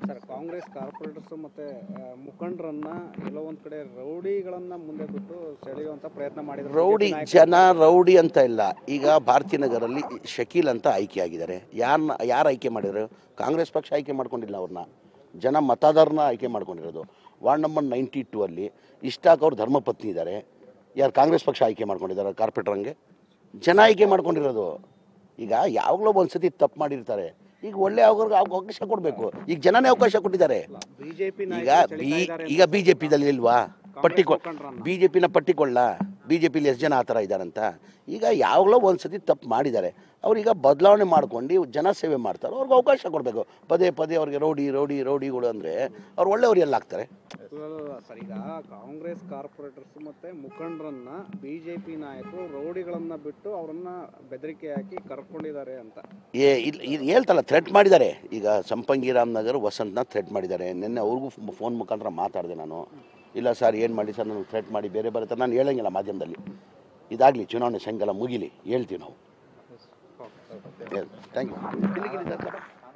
ಸರ್ ಕಾಂಗ್ರೆಸ್ ಕಾರ್ಪೊರೇಟರ್ಸ್ ಮತ್ತೆ ಆ, ಮುಖಂಡರನ್ನ ಕೆಲವೊಂದ್ ಕಡೆ ರೌಡಿಗಳನ್ನ ಮುಂದೆ ಬಿಟ್ಟು ಸೆಳೆಯುವಂತ ಪ್ರಯತ್ನ ಮಾಡಿದ್ರು ರೌಡಿ ಜನ ರೌಡಿ ಅಂತ ಇಲ್ಲ ಈಗ ಭಾರತೀಯ ನಗರಲ್ಲಿ ಶಕೀಲ್ ಅಂತ ಆಯ್ಕೆ ಆಗಿದ್ದಾರೆ ಯಾರನ್ನ ಯಾರು ಆಯ್ಕೆ ಮಾಡಿದ್ರು ಕಾಂಗ್ರೆಸ್ ಪಕ್ಷ ಆಯ್ಕೆ ಮಾಡ್ಕೊಂಡಿಲ್ಲ ಅವ್ರನ್ನ ಜನ ಮತದಾರನ ಆಯ್ಕೆ ಮಾಡ್ಕೊಂಡಿರೋದು ವಾರ್ಡ್ ನಂಬರ್ ನೈಂಟಿ ಟೂ ಅಲ್ಲಿ ಇಷ್ಟಾಕ್ ಅವ್ರ ಧರ್ಮಪತ್ನಿ ಇದ್ದಾರೆ ಯಾರು ಕಾಂಗ್ರೆಸ್ ಪಕ್ಷ ಆಯ್ಕೆ ಮಾಡ್ಕೊಂಡಿದ್ದಾರೆ ಕಾರ್ಪೊರೇಟರ್ ಹಂಗೆ ಜನ ಆಯ್ಕೆ ಮಾಡ್ಕೊಂಡಿರೋದು ಈಗ ಯಾವಾಗಲೂ ಒಂದ್ಸತಿ ತಪ್ಪು ಮಾಡಿರ್ತಾರೆ ಈಗ ಒಳ್ಳೆ ಅವ್ರಿಗೆ ಅವಕಾಶ ಕೊಡಬೇಕು ಈಗ ಜನನೇ ಅವಕಾಶ ಕೊಟ್ಟಿದ್ದಾರೆ ಬಿಜೆಪಿ ಈಗ ಬಿ ಈಗ ಬಿ ಜೆ ಪಿದಲ್ಲಿ ಇಲ್ವಾ ಪಟ್ಟಿ ಕೊ ಬಿ ಜೆ ಪಿನ ಪಟ್ಟಿ ಕೊಳ್ಳ ಬಿ ಜೆ ಪಿಲಿ ಎಷ್ಟು ಜನ ಆ ಥರ ಇದ್ದಾರಂತ ಈಗ ಯಾವಾಗಲೋ ಒಂದು ಸತಿ ತಪ್ಪು ಮಾಡಿದ್ದಾರೆ ಅವ್ರೀಗ ಬದಲಾವಣೆ ಮಾಡ್ಕೊಂಡು ಜನ ಸೇವೆ ಮಾಡ್ತಾರೆ ಅವ್ರಿಗೆ ಅವಕಾಶ ಕೊಡಬೇಕು ಪದೇ ಪದೇ ಅವ್ರಿಗೆ ರೌಡಿ ರೌಡಿ ರೌಡಿಗಳು ಅಂದರೆ ಅವ್ರು ಒಳ್ಳೆಯವ್ರು ಎಲ್ಲ ಆಗ್ತಾರೆ ಸರ್ ಈಗ ಕಾಂಗ್ರೆಸ್ ಕಾರ್ಪೊರೇಟರ್ಸ್ ಮತ್ತೆ ಮುಖಂಡರನ್ನ ಬಿಜೆಪಿ ನಾಯಕರು ರೌಡಿಗಳನ್ನ ಬಿಟ್ಟು ಅವರನ್ನ ಬೆದರಿಕೆ ಹಾಕಿ ಕರ್ಕೊಂಡಿದ್ದಾರೆ ಅಂತ ಏ ಇಲ್ಲಿ ಇದು ಹೇಳ್ತಲ್ಲ ಥ್ರೆಟ್ ಮಾಡಿದ್ದಾರೆ ಈಗ ಸಂಪಂಗಿ ರಾಮನಗರ್ ವಸಂತನ ಥ್ರೆಟ್ ಮಾಡಿದ್ದಾರೆ ನಿನ್ನೆ ಅವ್ರಿಗೂ ಫೋನ್ ಮುಖಾಂತರ ಮಾತಾಡಿದೆ ನಾನು ಇಲ್ಲ ಸರ್ ಏನು ಮಾಡಿ ಸರ್ ನನಗೆ ಥ್ರೆಟ್ ಮಾಡಿ ಬೇರೆ ಬೇರೆ ಥರ ನಾನು ಹೇಳಂಗಿಲ್ಲ ಮಾಧ್ಯಮದಲ್ಲಿ ಇದಾಗಲಿ ಚುನಾವಣೆ ಸಾಯಂಕಾಲ ಮುಗಿಲಿ ಹೇಳ್ತೀವಿ ನಾವು ಥ್ಯಾಂಕ್ ಯು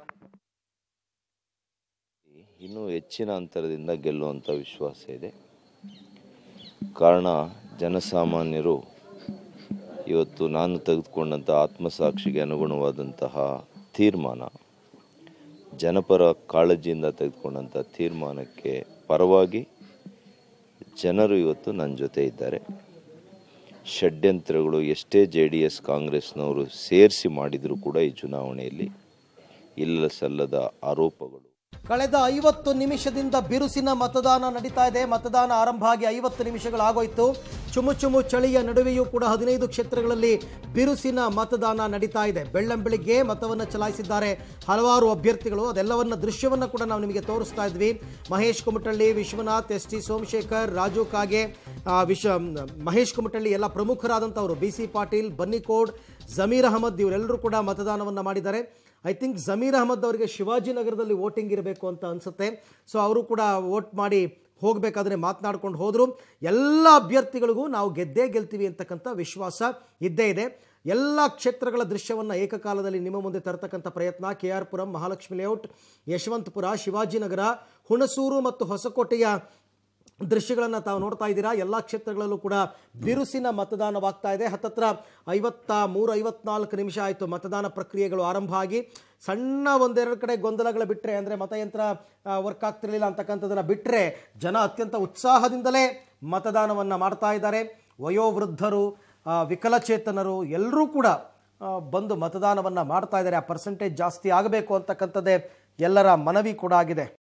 ಇನ್ನೂ ಹೆಚ್ಚಿನ ಅಂತರದಿಂದ ಗೆಲ್ಲುವಂಥ ವಿಶ್ವಾಸ ಇದೆ ಕಾರಣ ಜನಸಾಮಾನ್ಯರು ಇವತ್ತು ನಾನು ತೆಗೆದುಕೊಂಡಂಥ ಆತ್ಮಸಾಕ್ಷಿಗೆ ಅನುಗುಣವಾದಂತಹ ತೀರ್ಮಾನ ಜನಪರ ಕಾಳಜಿಯಿಂದ ತೆಗೆದುಕೊಂಡಂಥ ತೀರ್ಮಾನಕ್ಕೆ ಪರವಾಗಿ ಜನರು ಇವತ್ತು ನನ್ನ ಜೊತೆ ಇದ್ದಾರೆ ಷಡ್ಯಂತ್ರಗಳು ಎಷ್ಟೇ ಜೆ ಡಿ ಎಸ್ ಕಾಂಗ್ರೆಸ್ನವರು ಸೇರಿಸಿ ಮಾಡಿದರೂ ಕೂಡ ಈ ಚುನಾವಣೆಯಲ್ಲಿ ಇಲ್ಲ ಸಲ್ಲದ ಆರೋಪಗಳು ಕಳೆದ ಐವತ್ತು ನಿಮಿಷದಿಂದ ಬಿರುಸಿನ ಮತದಾನ ನಡೀತಾ ಇದೆ ಮತದಾನ ಆರಂಭ ಆಗಿ ಐವತ್ತು ನಿಮಿಷಗಳಾಗೋಯ್ತು ಚುಮು ಚುಮು ಚಳಿಯ ನಡುವೆಯೂ ಕೂಡ ಹದಿನೈದು ಕ್ಷೇತ್ರಗಳಲ್ಲಿ ಬಿರುಸಿನ ಮತದಾನ ನಡೀತಾ ಇದೆ ಬೆಳ್ಳಂಬೆಳಿಗ್ಗೆ ಮತವನ್ನು ಚಲಾಯಿಸಿದ್ದಾರೆ ಹಲವಾರು ಅಭ್ಯರ್ಥಿಗಳು ಅದೆಲ್ಲವನ್ನ ದೃಶ್ಯವನ್ನ ಕೂಡ ನಾವು ನಿಮಗೆ ತೋರಿಸ್ತಾ ಇದ್ವಿ ಮಹೇಶ್ ಕುಮಟಳ್ಳಿ ವಿಶ್ವನಾಥ್ ಎಸ್ ಟಿ ಸೋಮಶೇಖರ್ ರಾಜು ಕಾಗೆ ಆ, ವಿಶ್ವ ಮಹೇಶ್ ಕುಮಟಳ್ಳಿ ಎಲ್ಲ ಪ್ರಮುಖರಾದಂಥವರು ಬಿ ಸಿ ಪಾಟೀಲ್ ಬನ್ನಿಕೋಡ್ ಜಮೀರ್ ಅಹಮದ್ ಇವರೆಲ್ಲರೂ ಕೂಡ ಮತದಾನವನ್ನು ಮಾಡಿದ್ದಾರೆ ಐ ಥಿಂಕ್ ಜಮೀರ್ ಅಹಮದ್ ಅವರಿಗೆ ಶಿವಾಜಿನಗರದಲ್ಲಿ ವೋಟಿಂಗ್ ಇರಬೇಕು ಅಂತ ಅನಿಸುತ್ತೆ ಸೊ ಅವರು ಕೂಡ ವೋಟ್ ಮಾಡಿ ಹೋಗಬೇಕಾದ್ರೆ ಮಾತನಾಡ್ಕೊಂಡು ಹೋದರು ಎಲ್ಲ ಅಭ್ಯರ್ಥಿಗಳಿಗೂ ನಾವು ಗೆದ್ದೇ ಗೆಲ್ತೀವಿ ಅಂತಕ್ಕಂಥ ವಿಶ್ವಾಸ ಇದ್ದೇ ಇದೆ ಎಲ್ಲ ಕ್ಷೇತ್ರಗಳ ದೃಶ್ಯವನ್ನು ಏಕಕಾಲದಲ್ಲಿ ನಿಮ್ಮ ಮುಂದೆ ತರತಕ್ಕಂಥ ಪ್ರಯತ್ನ K R Puram Mahalakshmi layout Yeshwanthpur Shivajinagar Hunsur ಮತ್ತು ಹೊಸಕೋಟೆಯ ದೃಶ್ಯಗಳನ್ನು ತಾವು ನೋಡ್ತಾ ಇದ್ದೀರಾ ಎಲ್ಲ ಕ್ಷೇತ್ರಗಳಲ್ಲೂ ಕೂಡ ಬಿರುಸಿನ ಮತದಾನವಾಗ್ತಾ ಇದೆ ಹತ್ತತ್ರ ಐವತ್ತ ಮೂರು ಐವತ್ನಾಲ್ಕು ನಿಮಿಷ ಆಯಿತು ಮತದಾನ ಪ್ರಕ್ರಿಯೆಗಳು ಆರಂಭ ಆಗಿ ಸಣ್ಣ ಒಂದೆರಡು ಕಡೆ ಗೊಂದಲಗಳು ಬಿಟ್ಟರೆ ಅಂದರೆ ಮತಯಂತ್ರ ವರ್ಕ್ ಆಗ್ತಿರಲಿಲ್ಲ ಅಂತಕ್ಕಂಥದ್ದನ್ನು ಬಿಟ್ಟರೆ ಜನ ಅತ್ಯಂತ ಉತ್ಸಾಹದಿಂದಲೇ ಮತದಾನವನ್ನು ಮಾಡ್ತಾ ಇದ್ದಾರೆ ವಯೋವೃದ್ಧರು ಆ, ವಿಕಲಚೇತನರು ಎಲ್ಲರೂ ಕೂಡ ಆ, ಬಂದು ಮತದಾನವನ್ನು ಮಾಡ್ತಾ ಇದ್ದಾರೆ ಆ ಪರ್ಸೆಂಟೇಜ್ ಜಾಸ್ತಿ ಆಗಬೇಕು ಅಂತಕ್ಕಂಥದ್ದೇ ಎಲ್ಲರ ಮನವಿ ಕೂಡ ಆಗಿದೆ